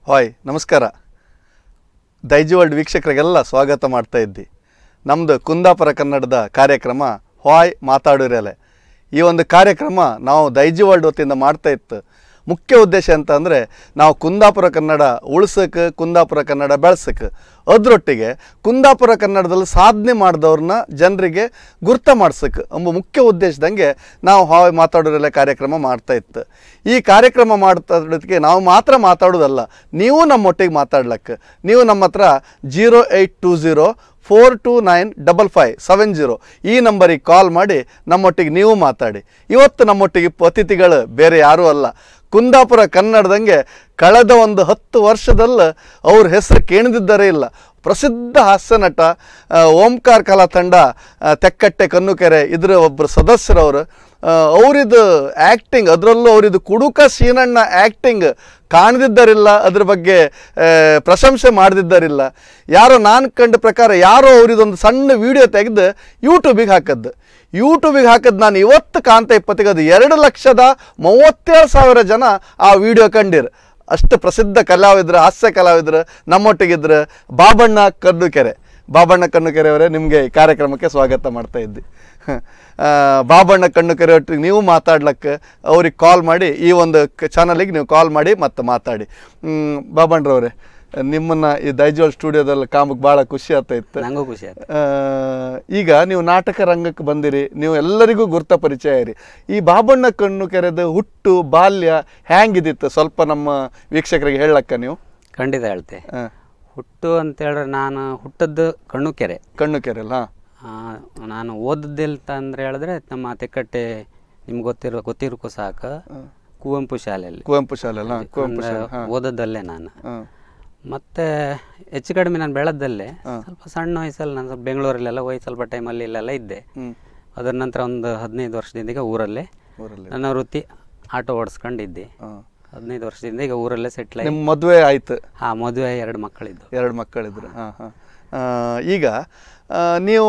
Hi ನಮಸ್ಕಾರ Daiji world ವೀಕ್ಷಕರಿಗೆಲ್ಲ ಸ್ವಾಗತ ಮಾಡ್ತಾ ಇದ್ದಿ ನಮ್ಮದು ಕುಂದಾಪುರ ಕನ್ನಡದ ಕಾರ್ಯಕ್ರಮ ಹಾಯ್ ಮಾತಾಡಿರಲೆ ಈ ಒಂದು ಕಾರ್ಯಕ್ರಮ ನಾವು ದೈಜಿ ವರ್ಲ್ಡ್ ವತಿಯಿಂದ ಮಾಡ್ತಾ ಇತ್ತು ಮುಖ್ಯ ಉದ್ದೇಶ ಅಂತ ಅಂದರೆ ನಾವು ಕುಂದಾಪುರ ಕನ್ನಡ ಉಳ್ಸಕ್ಕೆ ಕುಂದಾಪುರ ಕನ್ನಡ ಬೆಳೆಸಕ್ಕೆ ಅದರೊಟ್ಟಿಗೆ ಕುಂದಾಪುರ ಕನ್ನಡದಲ್ಲಿ ಸಾಧನೆ ಮಾಡಿದವ್ರನ್ನ ಜನರಿಗೆ ಗುರ್ತ ಮಾಡ್ಸಕ್ಕೆ ಎಂಬ ಮುಖ್ಯ ಉದ್ದೇಶದಂಗೆ ನಾವು ಹಾಯ್ ಮಾತಾಡೋರೆಲ್ಲ ಕಾರ್ಯಕ್ರಮ ಮಾಡ್ತಾ ಇತ್ತು ಈ ಕಾರ್ಯಕ್ರಮ ಮಾಡ್ತಾಡೋದಕ್ಕೆ ನಾವು ಮಾತ್ರ ಮಾತಾಡೋದಲ್ಲ ನೀವು ನಮ್ಮೊಟ್ಟಿಗೆ ಮಾತಾಡ್ಲಕ್ಕೆ ನೀವು ನಮ್ಮ ಹತ್ರ zero eight two zero four two nine double five seven zero ಈ ನಂಬರಿಗೆ ಕಾಲ್ ಮಾಡಿ ನಮ್ಮೊಟ್ಟಿಗೆ ನೀವು ಮಾತಾಡಿ ಇವತ್ತು ನಮ್ಮೊಟ್ಟಿಗೆ ಅತಿಥಿಗಳು ಬೇರೆ ಯಾರೂ ಅಲ್ಲ ಕುಂದಾಪುರ ಕನ್ನಡದಂಗೆ ಕಳೆದ ಒಂದು ಹತ್ತು ವರ್ಷದಲ್ಲಿ ಅವ್ರ ಹೆಸರು ಕೇಣದಿದ್ದರೆ ಇಲ್ಲ ಪ್ರಸಿದ್ಧ ಹಾಸ್ಯ ನಟ ಆ, ಓಂಕಾರ ಕಲಾ ತಂಡ ಆ, ತೆಕ್ಕಟ್ಟೆ ಕನ್ನುಕೆರೆ ಇದರ ಒಬ್ಬರು ಸದಸ್ಯರವರು ಅವರಿದು ಆ್ಯಕ್ಟಿಂಗ್ ಅದರಲ್ಲೂ ಅವರಿದು ಕುಡುಕ ಸೀನಣ್ಣ ಆ್ಯಕ್ಟಿಂಗ್ ಕಾಣದಿದ್ದರಿಲ್ಲ ಅದ್ರ ಬಗ್ಗೆ ಆ, ಪ್ರಶಂಸೆ ಮಾಡದಿದ್ದರಿಲ್ಲ ಯಾರೋ ನಾನು ಕಂಡ ಪ್ರಕಾರ ಯಾರೋ ಅವರಿದೊಂದು ಸಣ್ಣ ವಿಡಿಯೋ ತೆಗೆದು ಯೂಟ್ಯೂಬಿಗೆ ಹಾಕದ್ದು ಯೂಟ್ಯೂಬಿಗೆ ಹಾಕದ್ದು ನಾನು ಇವತ್ತು ಕಾಂತ ಇಪ್ಪತ್ತಿಗೆ ಅದು ಎರಡು ಲಕ್ಷದ ಮೂವತ್ತೇಳು ಸಾವಿರ ಜನ ಆ ವಿಡಿಯೋ ಕಂಡಿರು ಅಷ್ಟು ಪ್ರಸಿದ್ಧ ಕಲಾವಿದ್ರು ಹಾಸ್ಯ ಕಲಾವಿದ್ರು ನಮ್ಮೊಟ್ಟಿಗಿದ್ರು ಬಾಬಣ್ಣ ಕನ್ನುಕೆರೆ ಬಾಬಣ್ಣ ಕಣ್ಣುಕೆರೆ ಅವರೇ ನಿಮಗೆ ಈ ಕಾರ್ಯಕ್ರಮಕ್ಕೆ ಸ್ವಾಗತ ಮಾಡ್ತಾ ಇದ್ದಿ ಆ, ಬಾಬಣ್ಣ ಕಣ್ಣುಕೆರೆ ಒಟ್ಟಿಗೆ ನೀವು ಮಾತಾಡ್ಲಕ್ಕೆ ಅವ್ರಿಗೆ ಕಾಲ್ ಮಾಡಿ ಈ ಒಂದು ಚಾನಲಿಗೆ ನೀವು ಕಾಲ್ ಮಾಡಿ ಮತ್ತೆ ಮಾತಾಡಿ ಹ್ಮ್, ಬಾಬಣ್ಣರವ್ರೆ ನಿಮ್ಮನ್ನ ಈ ದೈಜೋಲ್ ಸ್ಟುಡಿಯೋದಲ್ಲಿ ಕಾಮಕ್ಕೆ ಭಾಳ ಖುಷಿ ಆಗ್ತಾ ಇತ್ತು ನಂಗೂ ಖುಷಿ ಆಯ್ತು ಆ, ಈಗ ನೀವು ನಾಟಕ ರಂಗಕ್ಕೆ ಬಂದಿರಿ ನೀವು ಎಲ್ಲರಿಗೂ ಗುರ್ತ ಪರಿಚಯ ಇರಿ ಈ ಬಾಬಣ್ಣ ಕಣ್ಣು ಕೆರೆದ ಹುಟ್ಟು ಬಾಲ್ಯ ಹ್ಯಾಂಗಿದಿತ್ತು ಸ್ವಲ್ಪ ನಮ್ಮ ವೀಕ್ಷಕರಿಗೆ ಹೇಳಕ್ಕ ನೀವು ಖಂಡಿತ ಹೇಳ್ತೆ ಆ, ಹುಟ್ಟು ಅಂತ ಹೇಳಿದ್ರೆ ನಾನು ಹುಟ್ಟದ್ದು ಕಣ್ಣು ಕೆರೆ ಕಣ್ಣು ಕೆರೆಲ್ಲ ಆ, ನಾನು ಓದದ್ದಿಲ್ಲ ಅಂದ್ರೆ ಹೇಳಿದ್ರೆ ನಮ್ಮ ತೆಕ್ಕಟ್ಟೆ ನಿಮ್ಗೆ ಗೊತ್ತಿರೋ ಗೊತ್ತಿರೋಕ್ಕೂ ಸಾಕು ಕುವೆಂಪು ಶಾಲೆಯಲ್ಲಿ ಕುವೆಂಪು ಶಾಲೆ ಅಲ್ಲ ಕುವೆಂಪು ಅಂದ್ರೆ ಶಾಲೆ ಹಾಂ ಓದದ್ದಲ್ಲೇ ನಾನು ಹಾಂ ಮತ್ತೆ ಹೆಚ್ಚು ಕಡಿಮೆ ನಾನು ಬೆಳೆದಲ್ಲೇ ಸ್ವಲ್ಪ ಸಣ್ಣ ವಯಸ್ಸಲ್ಲಿ ನಾನು ಸ್ವಲ್ಪ ಬೆಂಗಳೂರಲ್ಲೆಲ್ಲ ಹೋಗಿ ಸ್ವಲ್ಪ ಟೈಮಲ್ಲಿ ಇಲ್ಲೆಲ್ಲ ಇದ್ದೆ ಹ್ಞೂ ಅದರ ನಂತರ ಒಂದು ಹದಿನೈದು ವರ್ಷದಿಂದ ಈಗ ಊರಲ್ಲೇ ಊರಲ್ಲಿ ನನ್ನ ವೃತ್ತಿ ಆಟೋ ಓಡಿಸ್ಕೊಂಡಿದ್ದೆ ಹಾಂ ಹದಿನೈದು ವರ್ಷದಿಂದ ಈಗ ಊರಲ್ಲೇ ಸೆಟ್ಲ್ ನಿಮ್ಮ ಮದುವೆ ಆಯ್ತು ಹಾಂ ಮದುವೆ ಎರಡು ಮಕ್ಕಳಿದ್ದು ಎರಡು ಮಕ್ಕಳಿದ್ರು ಹಾಂ ಹಾಂ ಈಗ ಆ, ನೀವು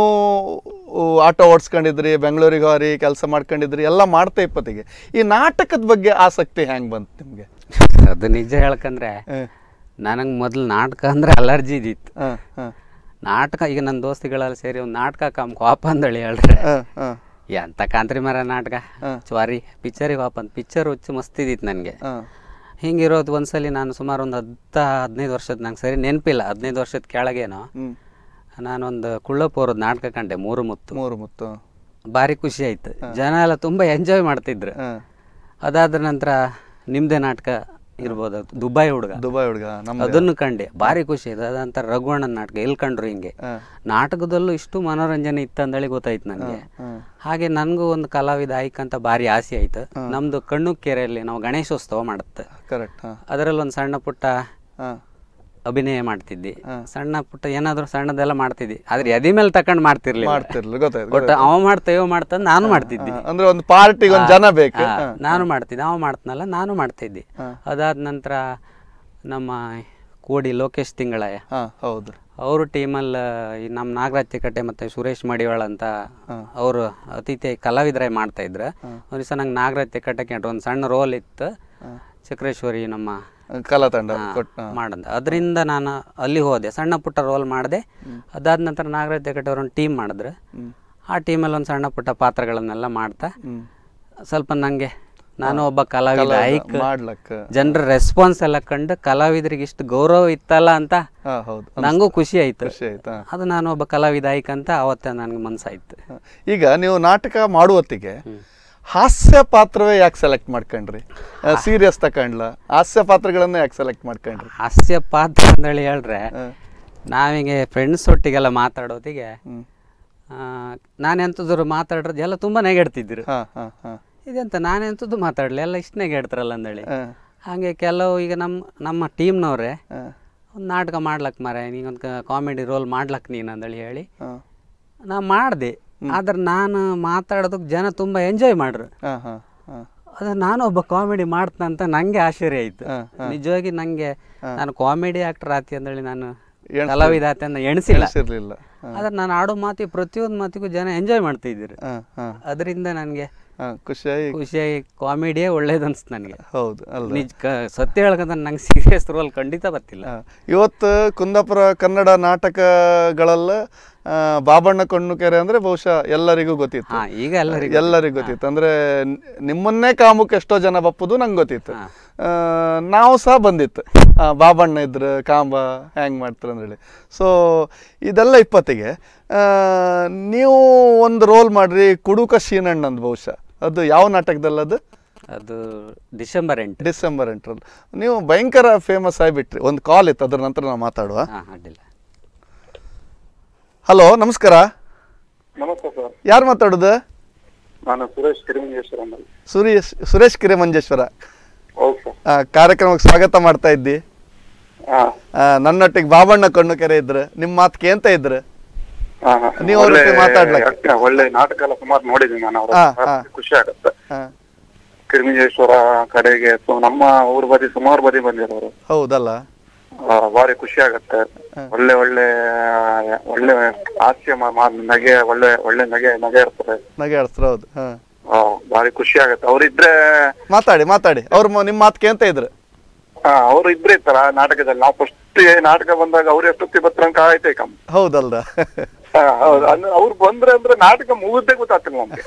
ಆಟೋ ಓಡಿಸ್ಕೊಂಡಿದ್ರಿ ಬೆಂಗಳೂರಿಗೆ ಹೋರಿ ಕೆಲಸ ಮಾಡ್ಕೊಂಡಿದ್ರಿ ಎಲ್ಲ ಮಾಡ್ತಾ ಇಪ್ಪತ್ತಿಗೆ ಈ ನಾಟಕದ ಬಗ್ಗೆ ಆಸಕ್ತಿ ಹೆಂಗೆ ಬಂತು ನಿಮಗೆ ಅದು ನಿಜ ಹೇಳ್ಕಂದ್ರೆ ನನಗೆ ಮೊದಲು ನಾಟಕ ಅಂದ್ರೆ ಅಲರ್ಜಿ ಇದ್ದಿತ್ತು ಹಾಂ ಹಾಂ ನಾಟಕ ಈಗ ನನ್ನ ದೋಸ್ತಿಗಳೆಲ್ಲ ಸೇರಿ ಒಂದು ನಾಟಕ ಕಮ್ ವಾಪ ಅಂದಳಿ ಹೇಳ್ರೆ ಹಾಂ ಹಾಂ ಎಂತ ಕಾಂತ್ರಿ ಮರ ನಾಟಕ ಚ್ವಾರಿ ಪಿಕ್ಚರಿಗೆ ವಾಪ ಅಂತ ಪಿಕ್ಚರ್ ಹುಚ್ಚು ಮಸ್ತ್ ಇದ್ದಿತ್ತು ನನಗೆ ಹಾಂ ಹಿಂಗಿರೋದು ಒಂದ್ಸಲಿ ನಾನು ಸುಮಾರು ಒಂದು ಹತ್ತ ಹದಿನೈದು ವರ್ಷದ ನಂಗೆ ಸರಿ ನೆನಪಿಲ್ಲ ಹದಿನೈದು ವರ್ಷದ ಕೆಳಗೇನೋ ಹ್ಞೂ ನಾನೊಂದು ಕುಳ್ಳಪ್ಪವ್ರದ್ದು ನಾಟಕ ಕಂಡೆ ಮೂರು ಮುತ್ತು ಮೂರು ಮುತ್ತು ಭಾರಿ ಖುಷಿ ಆಯ್ತು ಜನ ಎಲ್ಲ ತುಂಬ ಎಂಜಾಯ್ ಮಾಡ್ತಿದ್ರು ಹಾಂ ಅದಾದ ನಂತರ ನಿಮ್ಮದೇ ನಾಟಕ ಇರ್ಬೋದು ಅದು ದುಬೈ ಹುಡುಗ ದುಬೈ ಹುಡುಗ ನಮ್ಮ ಅದನ್ನು ಕಂಡೆ ಭಾರಿ ಖುಷಿ ಇದೆ ಅದಂತರ ರಘುವಣ್ಣನ ನಾಟಕ ಎಲ್ಲಿ ಕಂಡ್ರು ಹಿಂಗೆ ಹಾಂ ನಾಟಕದಲ್ಲೂ ಇಷ್ಟು ಮನೋರಂಜನೆ ಇತ್ತಂದೇಳಿ ಗೊತ್ತಾಯ್ತು ನನಗೆ ಹಾಂ ಹಾಗೆ ನನಗೂ ಒಂದು ಕಲಾವಿದ ಆಯ್ಕಂತ ಭಾರಿ ಆಸೆ ಆಯ್ತು ನಮ್ದು ಕಣ್ಣು ಕೆರೆಯಲ್ಲಿ ನಾವು ಗಣೇಶೋತ್ಸವ ಮಾಡುತ್ತೆ ಕರೆಕ್ಟ್ ಹಾಂ ಅದರಲ್ಲಿ ಒಂದು ಸಣ್ಣ ಪುಟ್ಟ ಹಾಂ ಅಭಿನಯ ಮಾಡ್ತಿದ್ದಿ ಸಣ್ಣ ಪುಟ್ಟ ಏನಾದ್ರು ಸಣ್ಣದೆಲ್ಲ ಮಾಡ್ತಿದ್ದಿ ಆದ್ರೆ ಎದಿ ಮೇಲೆ ತಕೊಂಡ್ ಮಾಡ್ತಿರ್ಲಿಲ್ಲ ಮಾಡ್ತಿರ್ಲಿ ಗೊತ್ತಾಯ್ತು ಒಟ್ಟು ಅವ ಮಾಡ್ತಾ ಇವ ಮಾಡ್ತಂದ್ ನಾನು ಮಾಡ್ತಿದ್ದಿ ಹಾ, ಅಂದ್ರೆ ಒಂದು ಪಾರ್ಟಿಗೆ ಒಂದು ಜನ ಬೇಕು ಹಾ, ನಾನು ಮಾಡ್ತಿದ್ದೆ ಅವ ಮಾಡ್ತಾನಲ್ಲ ನಾನು ಮಾಡ್ತಿದ್ದೆ ಅದಾದ ನಂತರ ನಮ್ಮ ಕೋಡಿ ಲೋಕೇಶ್ ತಿಂಗಳಯ್ಯ ಹಾಂ ಹೌದು ಅವರು ಟೀಮಲ್ಲಿ ನಮ್ಮ ನಾಗರಾಜ್ ತಿಕಟ್ಟೆ ಮತ್ತು ಸುರೇಶ್ ಮಡಿವಾಳ ಅಂತ ಅವರು ಅತಿಥಿ ಕಲಾವಿದರಾಗಿ ಮಾಡ್ತಾ ಇದ್ರು ಒಂದು ದಿವಸ ನಂಗೆ ನಾಗರಾಜ್ ತಿಕಟ್ಟಕ್ಕೆ ಒಂದು ಸಣ್ಣ ರೋಲ್ ಇತ್ತು ಚಕ್ರೇಶ್ವರಿ ನಮ್ಮ ಕಲಾ ತಂಡ ಕೊಟ್ಟು ಮಾಡಂದ ಅದರಿಂದ ನಾನು ಅಲ್ಲಿ ಹೋದೆ ಸಣ್ಣ ಪುಟ್ಟ ರೋಲ್ ಮಾಡಿದೆ ಅದಾದ ನಂತರ ನಾಗರಾಜ್ ತಿಕಟ್ಟೆ ಒಂದು ಟೀಮ್ ಮಾಡಿದ್ರು ಆ ಟೀಮಲ್ಲಿ ಒಂದು ಸಣ್ಣ ಪುಟ್ಟ ಪಾತ್ರಗಳನ್ನೆಲ್ಲ ಮಾಡ್ತಾ ಹ್ಮ್. ಸ್ವಲ್ಪ ನನಗೆ ನಾನು ಒಬ್ಬ ಕಲಾವಿದ ಐಕ್ ಮಾಡ್ಲಕ್ಕ ಜನರ ರೆಸ್ಪಾನ್ಸ್ ಎಲ್ಲ ಕಂಡು ಕಲಾವಿದರಿಗೆ ಇಷ್ಟು ಗೌರವ ಇತ್ತಲ್ಲ ಅಂತ ಹಾ ಹೌದು ನಂಗೂ ಖುಷಿ ಆಯ್ತು ಖುಷಿ ಆಯ್ತಾ ಅದು ನಾನು ಒಬ್ಬ ಕಲಾವಿದ ಆಯ್ಕ್ ಅಂತ ಅವತ್ತೇ ನನಗೆ ಮನ್ಸಾಯ್ತು ಹಾ. ಈಗ ನೀವು ನಾಟಕ ಮಾಡುವತ್ತಿಗೆ ಹಾಸ್ಯ ಪಾತ್ರವೇ ಯಾಕೆ ಸೆಲೆಕ್ಟ್ ಮಾಡ್ಕೊಂಡ್ರಿ ಸೀರಿಯಸ್ ತಕೊಂಡ್ಲ ಹಾಸ್ಯ ಪಾತ್ರಗಳನ್ನ ಯಾಕೆ ಸೆಲೆಕ್ಟ್ ಮಾಡ್ಕೊಂಡ್ರಿ ಹಾಸ್ಯ ಪಾತ್ರ ಅಂತೇಳಿ ಹೇಳ್ರೆ ಹಾ. ನಾವಿಗೆ ಫ್ರೆಂಡ್ಸ್ ಒಟ್ಟಿಗೆಲ್ಲ ಮಾತಾಡೋತಿಗೆ ಹ್ಮ್. ನಾನೆಂತದ್ರು ಮಾತಾಡ್ರದ್ದು ಎಲ್ಲ ತುಂಬ ನೆಗೆಡ್ತಿದ್ರು ಹಾ ಹಾ ಹಾ ಇದೆಂತ ನಾನೆಂತದ್ದು ಮಾತಾಡಲಿ ಎಲ್ಲ ಇಷ್ಟು ನೆಗೆಡ್ತಾರಲ್ಲ ಅಂದೇಳಿ ಹಾ. ಹಾಗೆ ಕೆಲವು ಈಗ ನಮ್ಮ ನಮ್ಮ ಟೀಮ್ನವ್ರೆ ಹಾ. ಒಂದು ನಾಟಕ ಮಾಡ್ಲಕ್ ಮಾರೆ ನೀನೊಂದು ಕಾಮಿಡಿ ರೋಲ್ ಮಾಡ್ಲಕ್ ನೀನು ಅಂದೇಳಿ ಹೇಳಿ ಹಾ. ನಾ ಮಾಡಿದೆ ಆದ್ರೆ ನಾನು ಮಾತಾಡೋದಕ್ಕೆ ಜನ ತುಂಬ ಎಂಜಾಯ್ ಮಾಡ್ರು ಹಾ ಹಾ ಹಾ ಅದು ನಾನು ಒಬ್ಬ ಕಾಮಿಡಿ ಮಾಡ್ತಂತ ನಂಗೆ ಆಶ್ಚರ್ಯ ಆಯ್ತು ಹಾ, ನಿಜವಾಗಿ ನಂಗೆ ನಾನು ಕಾಮಿಡಿ ಆಕ್ಟರ್ ಆತಿ ಅಂದೇಳಿ ನಾನು ಎಣ್ಸ್ಲಿಲ್ಲ. ಕಲಾವಿದ ಆತಿ ಅಂತ ಎಣಿಸಿಲ್ಲ ಎಣಿಸಿರ್ಲಿಲ್ಲ ಹಾ ಆದ್ರೆ ನಾನು ಆಡೋ ಮಾತಿ ಪ್ರತಿಯೊಂದು ಮಾತಿಗೂ ಜನ ಎಂಜಾಯ್ ಮಾಡ್ತಿದ್ರು ಹಾ ಹಾ ಅದರಿಂದ ನನಗೆ ಹಾಂ ಖುಷಿಯಾಗಿ ಖುಷಿಯಾಗಿ ಕಾಮಿಡಿಯೇ ಒಳ್ಳೇದು ಅನ್ಸ್ತು ನನಗೆ ಹೌದು ಅಲ್ಲ ನಿಜ ಕ ಸತ್ಯ ಹೇಳ್ಕಂತ ನಂಗೆ ಸೀರಿಯಸ್ ರೋಲ್ ಖಂಡಿತ ಬರ್ತಿಲ್ಲ ಹಾ. ಇವತ್ತು ಕುಂದಾಪುರ ಕನ್ನಡ ನಾಟಕಗಳಲ್ಲ ಆ, ಬಾಬಣ್ಣ ಕಣ್ಣುಕೆರೆ ಅಂದ್ರೆ ಬಹುಶಃ ಎಲ್ಲರಿಗೂ ಗೊತ್ತಿತ್ತು ಹಾ ಈಗ ಎಲ್ಲರಿಗೂ ಎಲ್ಲರಿಗೂ ಗೊತ್ತಿತ್ತು ಅಂದ್ರೆ ನಿ- ನಿಮ್ಮನ್ನೇ ಕಾಮುಕ್ ಎಷ್ಟೋ ಜನ ಬಪ್ಪುದು ನಂಗೆ ಗೊತ್ತಿತ್ತು ಹಾ. ಆ, ನಾವು ಸಹ ಬಂದಿತ್ತು ಆ, ಬಾಬಣ್ಣ ಇದ್ರು ಕಾಂಬ ಹ್ಯಾಂಗ್ ಮಾಡ್ತಾರೆ ಅಂದೇಳಿ ಸೊ ಇದೆಲ್ಲ ಇಪ್ಪತ್ತಿಗೆ ಆ, ನೀವು ಒಂದು ರೋಲ್ ಮಾಡ್ರಿ ಕುಡುಕ ಶೀನಣ್ಣ ಅಂದ್ ಬಹುಶಃ ಅದು ಯಾವ ನಾಟಕದಲ್ಲಿ ಅದು ಅದು ಡಿಸೆಂಬರ್ ಎಂಟು ಡಿಸೆಂಬರ್ ಎಂಟರಲ್ಲಿ ನೀವು ಭಯಂಕರ ಫೇಮಸ್ ಆಗಿಬಿಟ್ರಿ ಒಂದು ಕಾಲ್ ಇತ್ತು ಅದ್ರ ನಂತರ ನಾವು ಮಾತಾಡುವ ಹಾಂ ಅಡ್ಡಿಲ್ಲ ಹಲೋ ನಮಸ್ಕಾರ ನಮಸ್ತೆ ಸರ್ ಯಾರು ಮಾತಾಡೋದು ನಾನು ಸುರೇಶ್ ಕಿರಿಮಿಂಗೇಶ್ವರ ಅಂದಲ್ಲಿ ಸುರೇಶ್ ಸುರೇಶ್ ಕಿರೆಮಂಜೇಶ್ವರ ಹೌದು ಸರ್ ಆ, ಕಾರ್ಯಕ್ರಮಕ್ಕೆ ಸ್ವಾಗತ ಮಾಡ್ತಾ ಇದ್ದಿ ಹಾ ಆ, ನನ್ನೊಟ್ಟಿಗೆ ಬಾಬಣ್ಣ ಕಣ್ಣು ಕೆರೆ ಇದ್ರು ನಿಮ್ಮ ಮಾತು ಕೇಂತ ಇದ್ರು ಹಾ, ಹಾ. ನೀವು ಅವ್ರ ಒಳ್ಳೆ ಜೊತೆ ಮಾತಾಡ್ಲಕ್ಕೆ? actor, ಒಳ್ಳೆ ನಾಟಕ ಎಲ್ಲ ಸುಮಾರು ನೋಡಿದ್ದೀನಿ ನಾನು ಅವ್ರ ಹಾ, ಹತ್ರ. ಹಾ. ಖುಷಿ ಆಗುತ್ತೆ ಹಾ, ಕಿರಿಮಿಂಗೇಶ್ವರ ಕಡೆಗೆ ಸೊ ನಮ್ಮ ಊರ್ ಬದಿ ಸುಮಾರು ಬದಿ ಬಂದಿರೋರು ಹೌದಲ್ಲ ಆ, ಭಾರಿ ಖುಷಿ ಆಗತ್ತೆ ಒಳ್ಳೆ ಒಳ್ಳೆ ಆ, ಒಳ್ಳೆ ಹಾಸ್ಯ ಮಾ- ಮಾ- ನಗೆ ಒಳ್ಳೆ ಒಳ್ಳೆ ನಗೆ ನಗೆ ಇರ್ತದೆ ನಗೆ ಆಡ್ಸ್ರು ಹೌದು ಹಾ ಆ, ಭಾರಿ ಖುಷಿ ಆಗತ್ತೆ ಅವ್ರಿದ್ರೆ ಮಾತಾಡಿ ಮಾತಾಡಿ ಅವ್ರು ಮ- ನಿಮ್ಮ ಮಾತು ಕೇಂತ ಇದ್ರು ಹಾ ಅವ್ರು ಇದ್ರೆ ಇರ್ತಾರ ನಾಟಕದಲ್ಲಿ ನಾವು ಫಸ್ಟ್ ನಾಟಕ ಬಂದಾಗ ಅವ್ರು ಎಷ್ಟೊತ್ತಿ ಬರ್ತಾರಂಕ ಆಯ್ತು ಕಮ್ ಹೌದಲ್ದ ಹಾ, ಹೌದು ಅಂದ್ರೆ ಅವ್ರು ಬಂದ್ರೆ ಅಂದ್ರೆ ನಾಟಕ ಮುಗಿದ್ದೇ ಗೊತ್ತಾಗ್ತಿಲ್ಲ ನಮ್ಗೆ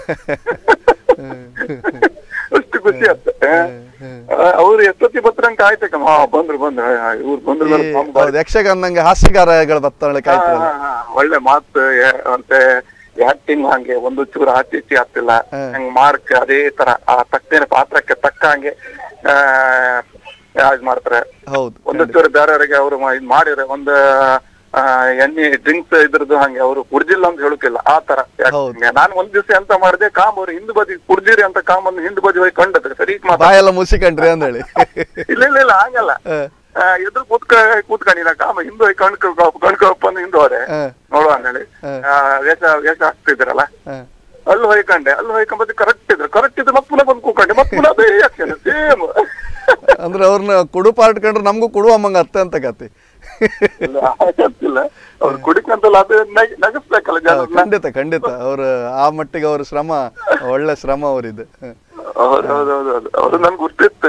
ಅಷ್ಟು ಖುಷಿ ಆಗ್ತದೆ ಅವ್ರು ಎಷ್ಟೊತ್ತಿ ಬರ್ತಾರಂಕ ಆಯ್ತಕ್ಕಮ್ಮ ಹಾ ಬಂದ್ರು ಬಂದ್ರು ಹಾ, ಇವ್ರು ಬಂದ್ರು ಈ- ಬಂದ್ರು, ಪಾಪ ಬಾರಿ- ಹೌದು ಯಕ್ಷಗಾನಂಗೆ ಹಾಸ್ಯಗಾರಗಳು ಬರ್ತಾಳೆ ಹಾ, ಹಾ, ಹಾ, ಒಳ್ಳೆ ಮಾತು ಏ- ಮತ್ತೆ ಆಕ್ಟಿಂಗ್ ಹಂಗೆ ಒಂದು ಚೂರು ಆಚೆ ಈಚೆ ಆಗ್ತಿಲ್ಲ ಹಂಗ್ ಮಾರ್ಕ್ ಅದೇ ತರ ಆ ತಕ್ಕೇನೆ ಪಾತ್ರಕ್ಕೆ ತಕ್ಕ ಹಂಗೆ ಆ ಇದ್ ಮಾಡ್ತಾರೆ ಹೌದು ಒಂದು ಚೂರು ಬೇರೆಯವರಿಗೆ ಅವರು ಇದ್ ಮಾಡಿದ್ರೆ ಒಂದು ಆ, ಎಣ್ಣೆ ಡ್ರಿಂಕ್ಸ್ ಇದ್ರದ್ದು ಹಂಗೆ ಅವರು ಕುಡ್ದಿಲ್ಲ ಅಂತ ಹೇಳುಕಿಲ್ಲ ಆ ತರ ಹೌದು. ನಾನು ಒಂದ್ ದಿವಸ ಎಂತ ಮಾಡಿದೆ ಕಾಮ್ ಅವ್ರು ಹಿಂದ್ ಬದಿ ಕುಡ್ದಿರಿ ಅಂತ ಕಾಮ್ ಒಂದು ಹಿಂದ್ ಬದಿ ಹೋಗಿ ಕಂಡದ್ರೆ ಸರಿ ಮಾತಾಡ ಬಾಯೆಲ್ಲ ಮುಸಿಕಂಡ್ರಿ ಅಂದೇಳಿ ಇಲ್ಲ ಇಲ್ಲ ಇಲ್ಲ ಹಂಗಲ್ಲ ಹಾ, ಆ, ಎದುರು ಕೂತ್ಕ ಕೂತ್ಕೊಂಡಿಲ್ಲ ಕಾಮ ಹಿಂದ್ ಹೋಗಿ ಕಣ್ಕ ಕಣ್ಕೊಪ್ಪ ಹಿಂದ್ ಹೋದೆ ಹಾ, ನೋಡುವ ಅಂದೇಳಿ ಆ, ವೇಷ ವೇಷ ಹಾಕ್ತಿದ್ರಲ್ಲ ಹಾ. ಅಲ್ಲಿ ಹೋಯ್ಕಂಡೆ ಅಲ್ಲಿ ಹೋಯ್ಕೊಂಬತ್ತಿ ಕರೆಕ್ಟ್ ಇದ್ರು ಕರೆಕ್ಟ್ ಇದ್ರು ಮತ್ತೆ ಪುನಃ ಬಂದು ಕೂಕೊಂಡೆ ಮತ್ತೆ ಪುನಃ ಅದೇ ಆಗ್ತೇನೆ ಸೇಮ್ ಅಂದ್ರೆ ಅವ್ರನ್ನ ಕುಡು ಪಾರ್ಟ್ ಕಂಡ್ರೆ ನಮಗೂ ಕುಡು ಅಮ್ಮಂಗ ಅತ್ತೆ ಅಂತ ಕತಿ ಇಲ್ಲ ಹಾಗಂತಿಲ್ಲ ಅವ್ರು ಕುಡಿಕಂತಲ್ಲ ಅದು ನಗ್- ನಗಿಸ್ಬೇಕಲ್ಲ ಜನರನ್ನ ಖಂಡಿತ ಖಂಡಿತ ಅವ್ರ ಆ ಮಟ್ಟಿಗೆ ಅವ್ರ ಶ್ರಮ ಒಳ್ಳೆ ಶ್ರಮ ಅವರಿದು ಹೌದು ಹೌದು ಹೌದು ಹೌದು ಅವ್ರು ನನ್ಗೆ ಗೊತ್ತಿತ್ತು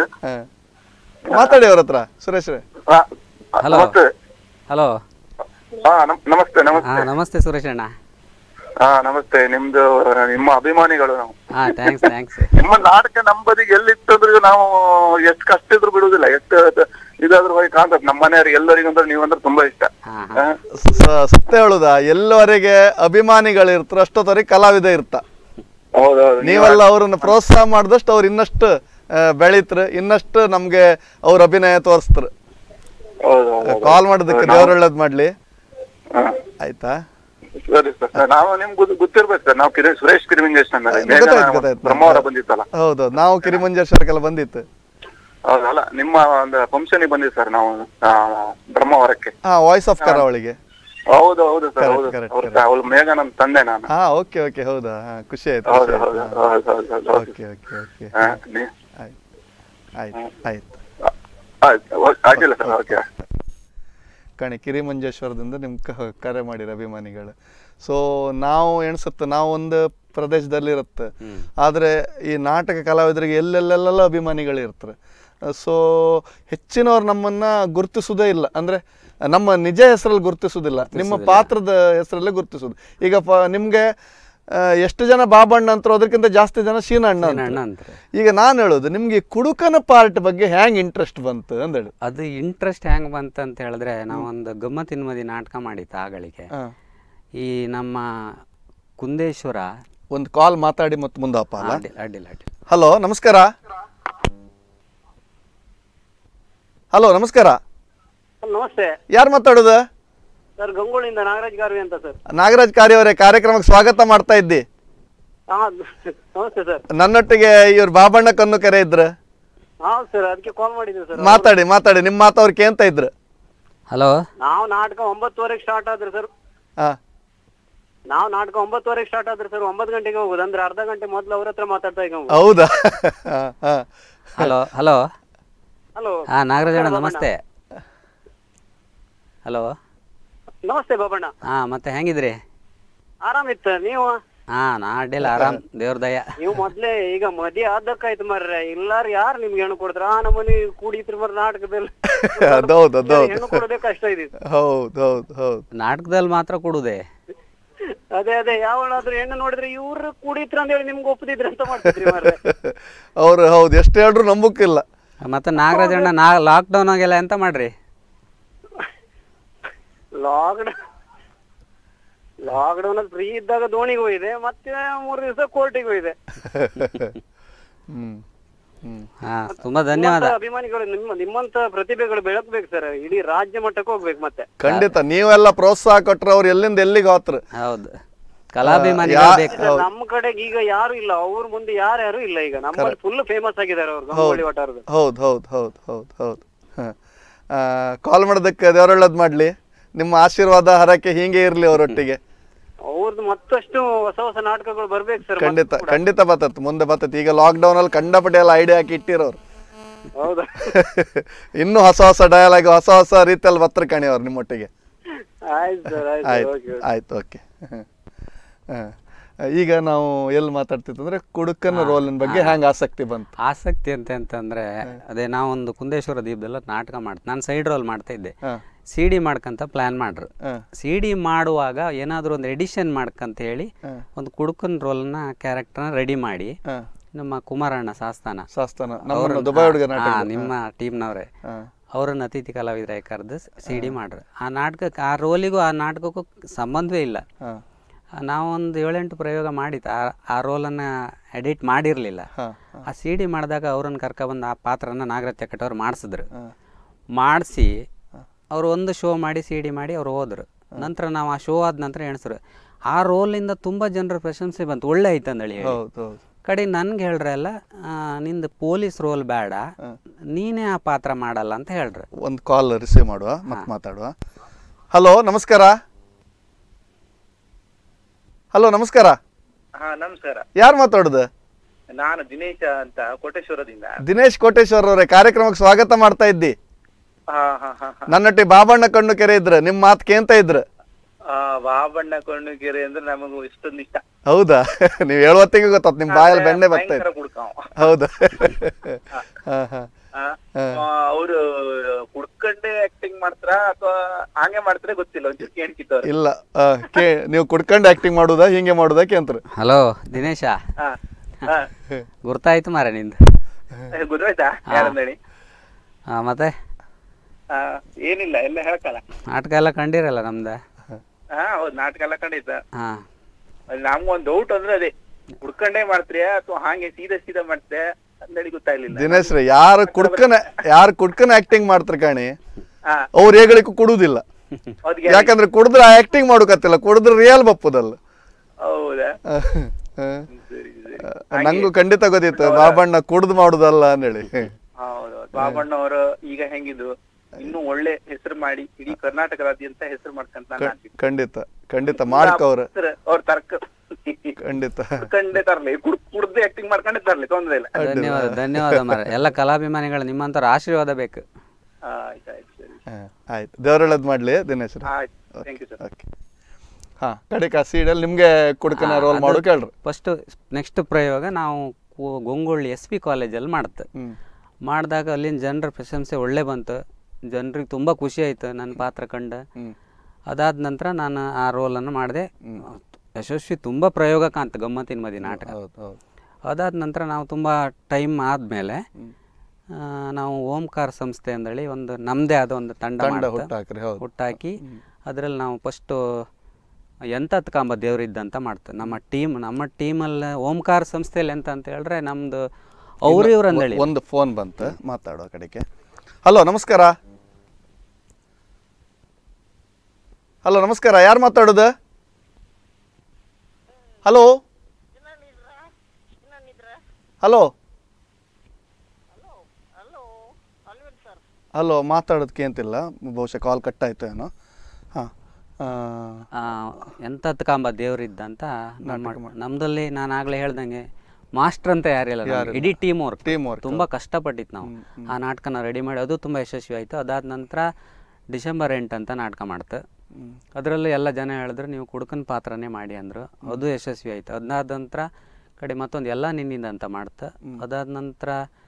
ಮಾತಾಡಿ ಅವ್ರ ಹತ್ರ ಸುರೇಶ್ ಹಾ, Hello. ನಮಸ್ತೆ ಹಲೋ ಹಾ ನಮ್- ನಮಸ್ತೆ ನಮಸ್ತೆ ಹಾಂ ನಮಸ್ತೆ ಸುರೇಶ್ ಅಣ್ಣ ಹಾ ನಮಸ್ತೆ ನಿಮ್ದು ನಿಮ್ಮ ಅಭಿಮಾನಿಗಳು ನಾವು ಹಾಂ ಥ್ಯಾಂಕ್ಸ್ ಥ್ಯಾಂಕ್ಸ್ ನಿಮ್ಮ ನಾಟಕ ನಮ್ಮ ಬದಿಗೆ ಎಲ್ಲಿತ್ತಂದ್ರೆ ನಾವು ಎಷ್ಟು ಕಷ್ಟ ಇದ್ರು ಬಿಡುವುದಿಲ್ಲ ಎಷ್ಟು ಇದಾದ್ರೂ ಹೋಗಿ ಕಾಣ್ತದೆ ನಮ್ಮ ಮನೆಯವ್ರಿಗೆ ಎಲ್ಲರಿಗೂ ಅಂದ್ರೆ ನೀವಂದ್ರೆ ತುಂಬಾ ಇಷ್ಟ ಹಾಂ ಹಾ? ಸ- ಸತ್ಯ ಹೇಳುದ ಎಲ್ಲವರೆಗೆ ಅಭಿಮಾನಿಗಳು ಇರ್ತಾರ ಅಷ್ಟೊತ್ತವರೆಗೆ ಕಲಾವಿದ ಇರ್ತ ಹೌದೌದು ನೀವೆಲ್ಲ ಅವ್ರನ್ನ ಪ್ರೋತ್ಸಾಹ ಮಾಡಿದಷ್ಟು ಅವ್ರು ಇನ್ನಷ್ಟು ಆ, ಬೆಳೀತ್ರು ಇನ್ನಷ್ಟು ನಮ್ಗೆ ಅವ್ರ ಅಭಿನಯ ತೋರಿಸ್ತಾರೆ ಹೌದು ಹೌದು ಕಾಲ್ ಮಾಡೋದಕ್ಕೆ ದೇವ್ರ ಒಳ್ಳೇದ್ ಮಾಡ್ಲಿ ಹಾ. ಆಯ್ತಾ ಸರಿ ಸರ್ ನಾವು ನಿಮ್ಗೆ ಗೊತ್ತು- ಗೊತ್ತಿರ್ಬೇಕು ಸರ್ ನಾವು ಕಿರಿ ಸುರೇಶ್ ಕಿರಿಮಿಂಗೇಶ್ ಮೇಲೆ ಗೊತ್ತಾಯ್ತು, ಗೊತ್ತಾಯ್ತು. ಬ್ರಹ್ಮವರ ಬಂದಿತ್ತಲ್ಲ ಹೌದು ನಾವು ಕಿರಿಮಂಜೇಶ್ವರಕ್ಕೆಲ್ಲ ಬಂದಿತ್ತು ಹೌದಲ್ಲ ನಿಮ್ಮ ಒಂದು ಫಂಕ್ಷನ್ ಬಂದಿದ್ದು ಸರ್ ನಾವು ಆ, ಬ್ರಹ್ಮವರಕ್ಕೆ ಹಾ ವಾಯ್ಸ್ ಆಫ್ ಕರಾವಳಿಗೆ ಹೌದು ಹೌದು ಸರ್ Correct, ಹೌದು correct, ಅವ್ರು ಅವಳು ಮೇಘ ನನ್ನ ತಂದೆ ನಾನು ಹಾ ಓಕೆ ಓಕೆ ಹೌದಾ ಹಾ ಖುಷಿ ಆಯ್ತು ಹೌದು ಖುಷಿ ಹೌದು ಆಯ್ತು ಹೌದು ಹೌದು ಹೌದು ಹೌದು ಓಕೆ ಓಕೆ ಓಕೆ ಹಾ, ನೀ- ಆಯ್ತು ಆಯ್ತು ಆಯ್ತು ಆಯ್ತು ಓ- ಅಡ್ಡಿಲ್ಲ ಸರ್ ಓಕೆ ಕಣಿ ಕಿರಿಮಂಜೇಶ್ವರದಿಂದ ನಿಮ್ಗೆ ಕರೆ ಮಾಡಿರ ಅಭಿಮಾನಿಗಳು ಸೊ ನಾವು ಎಣಿಸುತ್ತೆ ನಾವು ಒಂದು ಪ್ರದೇಶದಲ್ಲಿ ಇರುತ್ತೆ ಆದರೆ ಈ ನಾಟಕ ಕಲಾವಿದರಿಗೆ ಎಲ್ಲೆಲ್ಲೆಲ್ಲ ಅಭಿಮಾನಿಗಳು ಇರ್ತಾರೆ ಸೊ ಹೆಚ್ಚಿನವ್ರು ನಮ್ಮನ್ನ ಗುರುತಿಸೋದೇ ಇಲ್ಲ ಅಂದ್ರೆ ನಮ್ಮ ನಿಜ ಹೆಸರಲ್ಲಿ ಗುರುತಿಸೋದಿಲ್ಲ ನಿಮ್ಮ ಪಾತ್ರದ ಹೆಸರಲ್ಲೇ ಗುರುತಿಸೋದು ಈಗ ಪ ನಿಮಗೆ ಎಷ್ಟು ಜನ ಬಾಬಣ್ಣ ಅಂತಾರೋ ಅದಕ್ಕಿಂತ ಜಾಸ್ತಿ ಜನ ಶೀನಣ್ಣ ಅಣ್ಣ ಅಂತಾರೆ. ಅಂತಾರೆ ಈಗ ನಾನು ಹೇಳೋದು ನಿಮಗೆ ಕುಡುಕನ ಪಾರ್ಟ್ ಬಗ್ಗೆ ಹ್ಯಾಂಗ್ ಇಂಟ್ರೆಸ್ಟ್ ಬಂತು ಅಂದೇಳಿ ಅದು ಇಂಟ್ರೆಸ್ಟ್ ಹೆಂಗ್ ಬಂತ ಅಂತ ಹೇಳಿದ್ರೆ ನಾವೊಂದು ಗಮ್ಮತ್ತಿನ ಮದಿ ನಾಟಕ ಮಾಡಿತ್ತು ಆಗಳಿಗೆ ಹಾಂ ಈ ನಮ್ಮ ಕುಂದೇಶ್ವರ ಒಂದು ಕಾಲ್ ಮಾತಾಡಿ ಮತ್ತೆ ಮುಂದಪ್ಪ ಅಲ್ಲ ಅಡ್ಡಿಲ್ಲ ಅಡ್ಡಿಲ್ಲ ಅಡ್ಡಿಲ್ಲ ಹಲೋ ನಮಸ್ಕಾರ ಹಲೋ ನಮಸ್ಕಾರ ನಮಸ್ತೆ ಯಾರು ಮಾತಾಡೋದು ಸರ್ ಗಂಗೋಳಿಂದ ನಾಗರಾಜ್ ಗಾರ್ವಿ ಅಂತ ಸರ್ ನಾಗರಾಜ್ ಕಾರ್ಯ ಅವರೇ ಕಾರ್ಯಕ್ರಮಕ್ಕೆ ಸ್ವಾಗತ ಮಾಡ್ತಾ ಇದ್ದಿ ಹಾ ನಮಸ್ತೆ ಸರ್ ನನ್ನೊಟ್ಟಿಗೆ ಇವ್ರು ಬಾಬಣ್ಣ ಕಣ್ಣು ಕೆರೆ ಇದ್ರು ಹಾ ಸರ್ ಅದಕ್ಕೆ ಕಾಲ್ ಮಾಡಿದ್ದೆ ಸರ್ ಮಾತಾಡಿ ಮಾತಾಡಿ ನಿಮ್ಮ ಮಾತು ಅವ್ರು ಕೇಂತ ಇದ್ರು ಹಲೋ ನಾವು ನಾಟಕ ಒಂಬತ್ತುವರೆಗೆ ಸ್ಟಾರ್ಟ್ ಆದ್ರೆ ಸರ್ ಹಾ ನಾವು ನಾಟಕ ಒಂಬತ್ತುವರೆಗೆ ಸ್ಟಾರ್ಟ್ ಆದ್ರೆ ಸರ್ ಒಂಬತ್ತು ಗಂಟೆಗೆ ಹೋಗುದು ಅಂದ್ರೆ ಅರ್ಧ ಗಂಟೆ ಮೊದಲು ಅವ್ರ ಹತ್ರ ಮಾತಾಡ್ತಾ ಈಗ ಹೌದಾ ಹಾ, ಹಾ. ಹಲೋ ಹಲೋ ಹಲೋ ಹಾಂ ನಾಗರಾಜ್ ಅಣ್ಣ ನಮಸ್ತೆ ಹಲೋ ನಮಸ್ತೆ ಬಾಬಣ್ಣ ಹಾಂ ಮತ್ತೆ ಹೆಂಗಿದ್ರಿ ಆರಾಮಿತ್ತು ನೀವು ಹಾ ನಾ ಅಡ್ಡಿಲ್ಲ ಆರಾಮ್ ದೇವ್ರ ದಯ ನೀವು ಮೊದ್ಲೇ ಈಗ ಮದಿ ಆದಕ್ಕಾಯ್ತು ಮರ್ರೆ ಇಲ್ಲಾರ ಯಾರು ನಿಮ್ಗೆ ಹೆಣ್ಣು ಕೊಡ್ತಾರ ಆ ನಮ್ಮನಿ ಕೂಡಿತ್ರಿ ಮರ ನಾಟಕದಲ್ಲಿ ಅದೌದು ಅದೌದು ಹೆಣ್ಣು ಕೊಡೋದೇ ಕಷ್ಟ ಇದೆ ಹೌದು ಹೌದು ಹೌದು ನಾಟಕದಲ್ಲಿ ಮಾತ್ರ ಕೊಡುದೆ ಅದೇ ಅದೇ ಯಾವಳಾದ್ರೂ ಹೆಣ್ಣು ನೋಡಿದ್ರೆ ಇವ್ರು ಕೂಡಿತ್ರ ಅಂತ ಹೇಳಿ ನಿಮ್ಗೆ ಒಪ್ಪದಿದ್ರೆ ಅಂತ ಮಾಡ್ತಿದ್ರಿ ಮರ್ರೆ ಅವ್ರು ಹೌದು ಎಷ್ಟು ಹೇಳಿದ್ರು ನಂಬಕ್ಕಿಲ್ಲ ಮತ್ತೆ ನಾಗರಾಜ್ ಅಣ್ಣ ನಾ ಲಾಕ್ಡೌನ್ ಆಗೆಲ್ಲ ಎಂತ ಮಾಡ್ರಿ ಲಾಕ್ಡೌನ್ ಲಾಕ್ಡೌನ್ ಅಲ್ಲಿ ಫ್ರೀ ಇದ್ದಾಗ ದೋಣಿಗೆ ಹೋಗಿದೆ ಮತ್ತೆ ಮೂರು ದಿವಸ ಕೋರ್ಟಿಗೆ ಹೋಗಿದೆ ಹ್ಮ್ ಹ್ಮ್ ಹಾ ತುಂಬಾ ಧನ್ಯವಾದ ನಿಮ್ಮಂತ ಅಭಿಮಾನಿಗಳು ನಿಮ್ಮ ನಿಮ್ಮಂತ ಪ್ರತಿಭೆಗಳು ಬೆಳಗ್ಬೇಕು ಸರ್ ಇಡೀ ರಾಜ್ಯ ಮಟ್ಟಕ್ಕೆ ಹೋಗ್ಬೇಕು ಮತ್ತೆ ಖಂಡಿತ ನೀವೆಲ್ಲ ಪ್ರೋತ್ಸಾಹ ಕೊಟ್ರೆ ಅವ್ರು ಎಲ್ಲಿಂದ ಎಲ್ಲಿಗೆ ಹೋತ್ರ ಹೌದು ಕಲಾಭಿಮಾನಿಗಳು ಯಾ- ಬೇಕು ಸರ್, ನಮ್ಮ ಕಡೆಗೆ ಈಗ ಯಾರು ಇಲ್ಲ ಅವ್ರ ಮುಂದೆ ಯಾರ್ಯಾರು ಇಲ್ಲ ಈಗ ನಮ್ಮಲ್ಲಿ ಫುಲ್ ಫೇಮಸ್ ಆಗಿದ್ದಾರೆ ಅವ್ರು ಗಂಗೋಳಿ ವಟಾರದ ಹೌದು ಹೌದು ಹೌದು ಹೌದು ಹೌದು ಕಾಲ್ ಮಾಡೋದಕ್ಕೆ ದೇವರೊಳ್ಳದ್ ಮಾಡ್ಲಿ ನಿಮ್ಮ ಆಶೀರ್ವಾದ ಹರಕೆ ಹೀಗೆ ಇರ್ಲಿ ಅವರೊಟ್ಟಿಗೆ ಅವ್ರದ್ದು ಮತ್ತಷ್ಟು ಹೊಸ ಹೊಸ ನಾಟಕಗಳು ಬರ್ಬೇಕು ಸರ್ ಖಂಡಿತ ಖಂಡಿತ ಬರ್ತತ್ ಮುಂದೆ ಬರ್ತತ್ ಈಗ ಲಾಕ್ಡೌನ್ ಅಲ್ಲಿ ಕಂಡಪಟ್ಟೆ ಎಲ್ಲ ಐಡಿಯಾ ಹಾಕಿ ಇಟ್ಟಿರೋರು ಹೌದಾ ಇನ್ನೂ ಹೊಸ ಹೊಸ ಡಯಲಾಗ್ ಹೊಸ ಹೊಸ ರೀತಿಯಲ್ಲಿ ಬತ್ರ ಕಣಿಯವ್ರು ನಿಮ್ಮೊಟ್ಟಿಗೆ ಆಯ್ತು ಸರ್ ಆಯ್ತು ಆಯ್ತು ಓಕೆ ಆಯ್ತು ಓಕೆ ಈಗ ನಾವು ಎಲ್ಲಿ ಮಾತಾಡ್ತಿತ್ತು ಅಂದ್ರೆ ಕುಡುಕನ ರೋಲಿನ ಬಗ್ಗೆ ಹ್ಯಾಂಗ ಆಸಕ್ತಿ ಬಂತು ಆಸಕ್ತಿ ಅಂತ ಅಂತಂದ್ರೆ ಅದೇ ನಾವೊಂದು ಕುಂದೇಶ್ವರ ದೀಪದಲ್ಲ ನಾಟಕ ಮಾಡ್ತಾ ನಾನು ಸೈಡ್ ರೋಲ್ ಮಾಡ್ತಾ ಇದ್ದೆ ಹಾ ಸಿ ಡಿ ಮಾಡ್ಕಂತ ಪ್ಲಾನ್ ಮಾಡ್ರು ಹಾ ಸಿ ಡಿ ಮಾಡುವಾಗ ಏನಾದರೂ ಒಂದು ಎಡಿಷನ್ ಮಾಡ್ಕಂತ ಹೇಳಿ ಹಾ. ಒಂದು ಕುಡುಕನ್ ರೋಲ್ನ ಕ್ಯಾರೆಕ್ಟರ್ನ ರೆಡಿ ಮಾಡಿ ಹಾ ನಮ್ಮ ಕುಮಾರಣ್ಣ ಸಾಸ್ತಾನ ಶಾಸ್ತಾನ ನಮ್ಮನ್ನು ಅವ್ರನ್ನ- ದುಬೈ ಹುಡುಗ ಹಾ, ನಾಟಕ ನಿಮ್ಮ ಟೀಮ್ನವ್ರೆ ಹಾ ಅವ್ರನ್ನ ಅತಿಥಿ ಕಲಾವಿದರಾಗಿ ಕರೆದು ಸಿ ಡಿ ಮಾಡ್ರು ಆ ನಾಟಕಕ್ಕೆ ಆ ರೋಲಿಗೂ ಆ ನಾಟಕಕ್ಕೂ ಸಂಬಂಧವೇ ಇಲ್ಲ ಹಾ ಆ, ನಾವೊಂದು ಏಳೆಂಟು ಪ್ರಯೋಗ ಮಾಡಿತ್ತು ಆ ಆ ರೋಲನ್ನು ಎಡಿಟ್ ಮಾಡಿರಲಿಲ್ಲ ಹಾ ಆ ಸಿ ಡಿ ಮಾಡಿದಾಗ ಅವ್ರನ್ನ ಕರ್ಕೊಬಂದು ಆ ಪಾತ್ರನ ನಾಗರತ್ಯ ಕಟ್ಟವ್ರು ಮಾಡಿಸಿದ್ರು ಹಾ ಮಾಡಿಸಿ ಅವರು ಒಂದು ಶೋ ಮಾಡಿ ಸಿ ಡಿ ಮಾಡಿ ಅವ್ರು ಹೋದ್ರು ನಂತರ ನಾವು ಆ ಶೋ ಆದ ನಂತರ ಎಣಿಸ್ರು ಆ ರೋಲಿಂದ ತುಂಬ ಜನರ ಪ್ರಶಂಸೆ ಬಂತು ಒಳ್ಳೆ ಐತೆ ಅಂದೇಳಿ ಹೇಳಿ ಹೌದು ಹೌದು ಕಡೆ ನನ್ಗೆ ಹೇಳ್ರಲ್ಲ ಆ, ನಿಂದು ಪೊಲೀಸ್ ರೋಲ್ ಬೇಡ ನೀನೇ ಆ ಪಾತ್ರ ಮಾಡಲ್ಲ ಅಂತ ಹೇಳ್ರು ಒಂದು ಕಾಲ್ ರಿಸೀವ್ ಮಾಡುವ ಮತ್ತೆ ಮಾತಾಡುವ ಹಲೋ ನಮಸ್ಕಾರ ಹಲೋ ನಮಸ್ಕಾರ ಹಾ ನಮಸ್ಕಾರ ಯಾರು ಮಾತಾಡುದು ನಾನು ದಿನೇಶ ಅಂತ ಕೋಟೇಶ್ವರದಿಂದ ದಿನೇಶ್ ಕೋಟೇಶ್ವರ್ ಅವರೇ ಕಾರ್ಯಕ್ರಮಕ್ಕೆ ಸ್ವಾಗತ ಮಾಡ್ತಾ ಇದ್ದಿ ಹಾ ಹಾ ಹಾ ಹಾ. ನನ್ನೊಟ್ಟಿಗೆ ಬಾಬಣ್ಣ ಕಣ್ಣು ಕೆರೆ ಇದ್ರು ನಿಮ್ಮ ಮಾತು ಕೇಂತ ಇದ್ರು ಆ, ಬಾಬಣ್ಣ ಕಣ್ಣುಗೆರೆ ಅಂದ್ರೆ ನಮಗೂ ಇಷ್ಟೊಂದು ಇಷ್ಟ ಹೌದಾ ನೀವು ಹೇಳುವತ್ತಿಗೆ ಗೊತ್ತಾತ್ ನಿಮ್ಮ ಬಾಯಲ್ಲಿ ಬೆಣ್ಣೆ ಬರ್ತಾ ಭಯಂಕರ ಇತ್ತು ಕುಡ್ಕ ಅವ. ಹೌದಾ ಹಾ ಹಾ ಆ, ಆ, ಅವ್ರು ಕುಡ್ಕಂಡೆ ಆಕ್ಟಿಂಗ್ ಮಾಡ್ತಾರ ಅಥವಾ ಹಂಗೆ ಮಾಡ್ತಾರೆ ಗೊತ್ತಿಲ್ಲ ಒಂಚೂರು ಕೇಳ್ಕಿತ್ತವ್ರು ಇಲ್ಲ ಆ, ಕೇ ನೀವು ಕುಡ್ಕೊಂಡು ಆಕ್ಟಿಂಗ್ ಮಾಡುದಾ ಹಿಂಗೆ ಮಾಡುದಾ ಕೇಂತ್ರ ಹಲೋ ದಿನೇಶ ಹಾ ಹಾ ಗುರ್ತಾಯ್ತು ಮಾರ ನಿಂದು ಏ, ಗೊತ್ತಾಯ್ತಾ ಯಾರಂದೇಳಿ ಹಾಂ ಮತ್ತೆ ಆ, ಏನಿಲ್ಲ ಎಲ್ಲ ಹೇಳ್ಕಲ್ಲ ನಾಟಕ ಎಲ್ಲ ಕಂಡಿರಲ್ಲ ನಮ್ದು ಹಾ ಹೌದು ನಾಟಕ ಎಲ್ಲ ಖಂಡಿತ ಹಾಂ ಅಲ್ಲಿ ನಮ್ಗೆ ಒಂದ್ ಡೌಟ್ ಅಂದ್ರೆ ಅದೇ ಕುಡ್ಕಂಡೇ ಮಾಡ್ತೀಯ ಅಥವಾ ಹಾಗೆ ಸೀದಾ ಸೀದಾ ಮಾಡ್ತೀಯ ಅಂದೇಳಿ ಗೊತ್ತಾಗ್ಲಿಲ್ಲ ದಿನೇಶ್ ರೀ ಯಾರು ಕುಡ್ಕನ ಯಾರು ಕುಡ್ಕನ ಆಕ್ಟಿಂಗ್ ಮಾಡ್ತಾರೆ ಕಾಣಿ ಹಾ ಅವ್ರು ಹೇಗಳಿಗೂ ಕುಡುದಿಲ್ಲ ಅವ್ರಿಗೆ ಯಾಕಂದ್ರೆ ಕುಡಿದ್ರೆ ಆಕ್ಟಿಂಗ್ ಮಾಡೋಕತ್ತಿಲ್ಲ ಕುಡಿದ್ರೆ ರಿಯಲ್ ಬಪ್ಪುದಲ್ಲ ಹೌದಾ ಆ, ಆ. ಸರಿ ಸರಿ ಆ, ನಂಗೂ ಖಂಡಿತ ಗೊತ್ತಿತ್ತು ಬಾಬಣ್ಣ ಕುಡ್ದು ಮಾಡುದಲ್ಲ ಅಂದೇಳಿ ಹೌದು ಬಾಬಣ್ಣ ಅವರು ಈಗ ಹೆಂಗಿದ್ರು ಇನ್ನು ಒಳ್ಳೆ ಹೆಸರು ಮಾಡಿ ಇಡೀ ಕರ್ನಾಟಕದಾದ್ಯಂತ ಹೆಸರು ಮಾಡ್ಕಂತ ನಾನ್ ಖಂಡಿತ ಖಂಡಿತ ಮಾಡ್ಕವ್ರ ಅವ್ರ ತರ್ಕ ಖಂಡಿತ ಕುಡ್ಕಂಡೆ ತರ್ಲಿ ಕುಡ್ ಕುಡ್ದು ಆಕ್ಟಿಂಗ್ ಮಾಡ್ಕೊಂಡೆ ತರ್ಲಿ ತೊಂದ್ರೆ ಇಲ್ಲ ಧನ್ಯವಾದ ಧನ್ಯವಾದ ಮಾರ ಎಲ್ಲ ಕಲಾಭಿಮಾನಿಗಳು ನಿಮ್ಮಂಥವ್ರ ಆಶೀರ್ವಾದ ಬೇಕು ಆಯ್ತು ಆಯ್ತು ಸರಿ ಹಾ, ಆಯ್ತು ದೇವರೊಳ್ಳದ್ ಮಾಡ್ಲಿ ದಿನೇಶ್ ರೀ ಆಯ್ತು ಥ್ಯಾಂಕ್ ಯು ಸರ್ ಓಕೆ ಹಾ ಕಡೆಗೆ ಆ ಸೀಡಲ್ಲಿ ನಿಮ್ಗೆ ಕುಡ್ಕನ ರೋಲ್ ಮಾಡು ಕೇಳ್ರಿ ಫಸ್ಟು ನೆಕ್ಸ್ಟ್ ಪ್ರಯೋಗ ನಾವು ಕು- ಗೊಂಗೊಳ್ಳಿ ಎಸ್ ಪಿ ಕಾಲೇಜಲ್ಲಿ ಮಾಡ್ತು ಹ್ಮ್ ಮಾಡಿದಾಗ ಅಲ್ಲಿನ ಜನರ ಪ್ರಶಂಸೆ ಒಳ್ಳೆ ಬಂತು ಜನರಿಗೆ ತುಂಬ ಖುಷಿ ಆಯ್ತು ನನ್ನ ಪಾತ್ರ ಕಂಡು ಹ್ಮ್ ಅದಾದ ನಂತರ ನಾನು ಆ ರೋಲನ್ನು ಮಾಡಿದೆ ಯಶಸ್ವಿ ತುಂಬ ಪ್ರಯೋಗ ಕಾಂತ ಗಮ್ಮತ್ತಿನ ಮದಿ ನಾಟಕ ಹೌದು ಹೌದು ಅದಾದ ನಂತರ ನಾವು ತುಂಬ ಟೈಮ್ ಆದಮೇಲೆ ನಾವು ಓಂಕಾರ ಸಂಸ್ಥೆ ಅಂದೇಳಿ ಒಂದು ನಮ್ಮದೇ ಆದ ಒಂದು ತಂಡ ತಂಡ ಮಾಡ್ತು. ಹುಟ್ಟಾಕ್ರಿ ಹೌದು ಹುಟ್ಟಾಕಿ ಅದರಲ್ಲಿ ನಾವು ಫಸ್ಟು ಎಂತತ್ ಕಾಂಬ ದೇವರಿದ್ದಂತ ಮಾಡ್ತೇವೆ ನಮ್ಮ ಟೀಮ್ ನಮ್ಮ ಟೀಮಲ್ಲಿ ಓಂಕಾರ ಸಂಸ್ಥೆಯಲ್ಲಿ ಎಂತ ಅಂತ ಹೇಳಿದ್ರೆ ನಮ್ಮದು ಅವ್ರು ಇವ್ರು ಅಂದೇಳಿ ಒಂದು ಫೋನ್ ಬಂತು ಮಾತಾಡುವ ಕಡೆಗೆ ಹಲೋ ನಮಸ್ಕಾರ ಹಲೋ ನಮಸ್ಕಾರ ಯಾರು ಮಾತಾಡೋದು ಹಲೋ ಹಲೋ ಹಲೋ ಮಾತಾಡೋದಕ್ಕೆ ಅಂತಿಲ್ಲ ಬಹುಶಃ ಕಾಲ್ ಕಟ್ ಆಯ್ತು ಏನೋ ಹಾಂ ಆ, ಎಂತತ್ ಕಾಂಬ ದೇವರಿದ್ದಂತ ನಮ್ಮ ನಮ್ದಲ್ಲಿ ನಾನು ಆಗ್ಲೇ ಹೇಳ್ದಂಗೆ ಮಾಸ್ಟರ್ ಅಂತ ಯಾರಿಲ್ಲ ನಮ್ಗೆ. ಇಡೀ ಟೀಮ್ ವರ್ಕ್ ಟೀಮ್ ವರ್ಕ್ ತುಂಬ ಕಷ್ಟಪಟ್ಟಿತ್ತು ನಾವು ಆ ನಾಟಕನ ರೆಡಿ ಮಾಡಿ ಅದು ತುಂಬ ಯಶಸ್ವಿ ಆಯಿತು ಅದಾದ ನಂತರ ಡಿಸೆಂಬರ್ ಎಂಟು ಅಂತ ನಾಟಕ ಮಾಡ್ತು ಅದರಲ್ಲೂ ಎಲ್ಲ ಜನ ಹೇಳಿದ್ರು ನೀವು ಕುಡುಕನ ಪಾತ್ರನೇ ಮಾಡಿ ಅಂದರು ಅದು ಯಶಸ್ವಿ ಆಯ್ತು ಅದಾದ ನಂತರ ಕಡೆ ಮತ್ತೊಂದು ಎಲ್ಲ ನಿನ್ನಿಂದ ಅಂತ ಮಾಡ್ತು ಅದಾದ ನಂತರ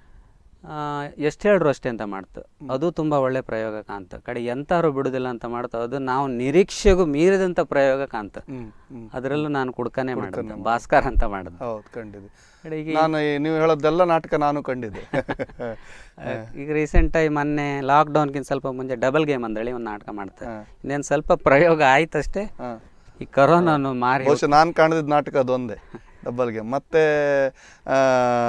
ಎಷ್ಟು ಹೇಳಿದ್ರು ಅಷ್ಟೇ ಅಂತ ಮಾಡ್ತು ಅದು ತುಂಬ ಒಳ್ಳೆ ಪ್ರಯೋಗ ಕಾಣ್ತು ಕಡೆ ಎಂತಾರು ಬಿಡುದಿಲ್ಲ ಅಂತ ಮಾಡ್ತು ಅದು ನಾವು ನಿರೀಕ್ಷೆಗೂ ಮೀರಿದಂಥ ಪ್ರಯೋಗ ಕಾಣ್ತು ಹ್ಮ್ ಹ್ಮ್ ಅದರಲ್ಲೂ ನಾನು ಕುಡ್ಕನೇ ಮಾಡಿದೆ ಭಾಸ್ಕರ್ ಅಂತ ಮಾಡಿದೆ ಹೌದು ಕಂಡಿದೆ ಕಡೆಗೆ ನಾನು ಈ- ನೀವು ಹೇಳೋದೆಲ್ಲ ನಾಟಕ ನಾನು ಕಂಡಿದ್ದೆ ಈಗ ರೀಸೆಂಟ್ ಆಗಿ ಮೊನ್ನೆ ಲಾಕ್ಡೌನ್ಗಿಂತ ಸ್ವಲ್ಪ ಮುಂಚೆ ಡಬಲ್ ಗೇಮ್ ಅಂದೇಳಿ ಒಂದು ನಾಟಕ ಮಾಡ್ತಾರೆ ಇನ್ನೇನು ಸ್ವಲ್ಪ ಪ್ರಯೋಗ ಆಯ್ತಷ್ಟೇ ಹಾ. ಈ ಕರೋನಾನು ಮಾರಿ ಬಹುಶಃ ನಾನು ಕಾಣದಿದ್ದ ನಾಟಕ ಅದೊಂದೇ ಡಬ್ಬಲ್ಗೆ ಮತ್ತೆ ಆ,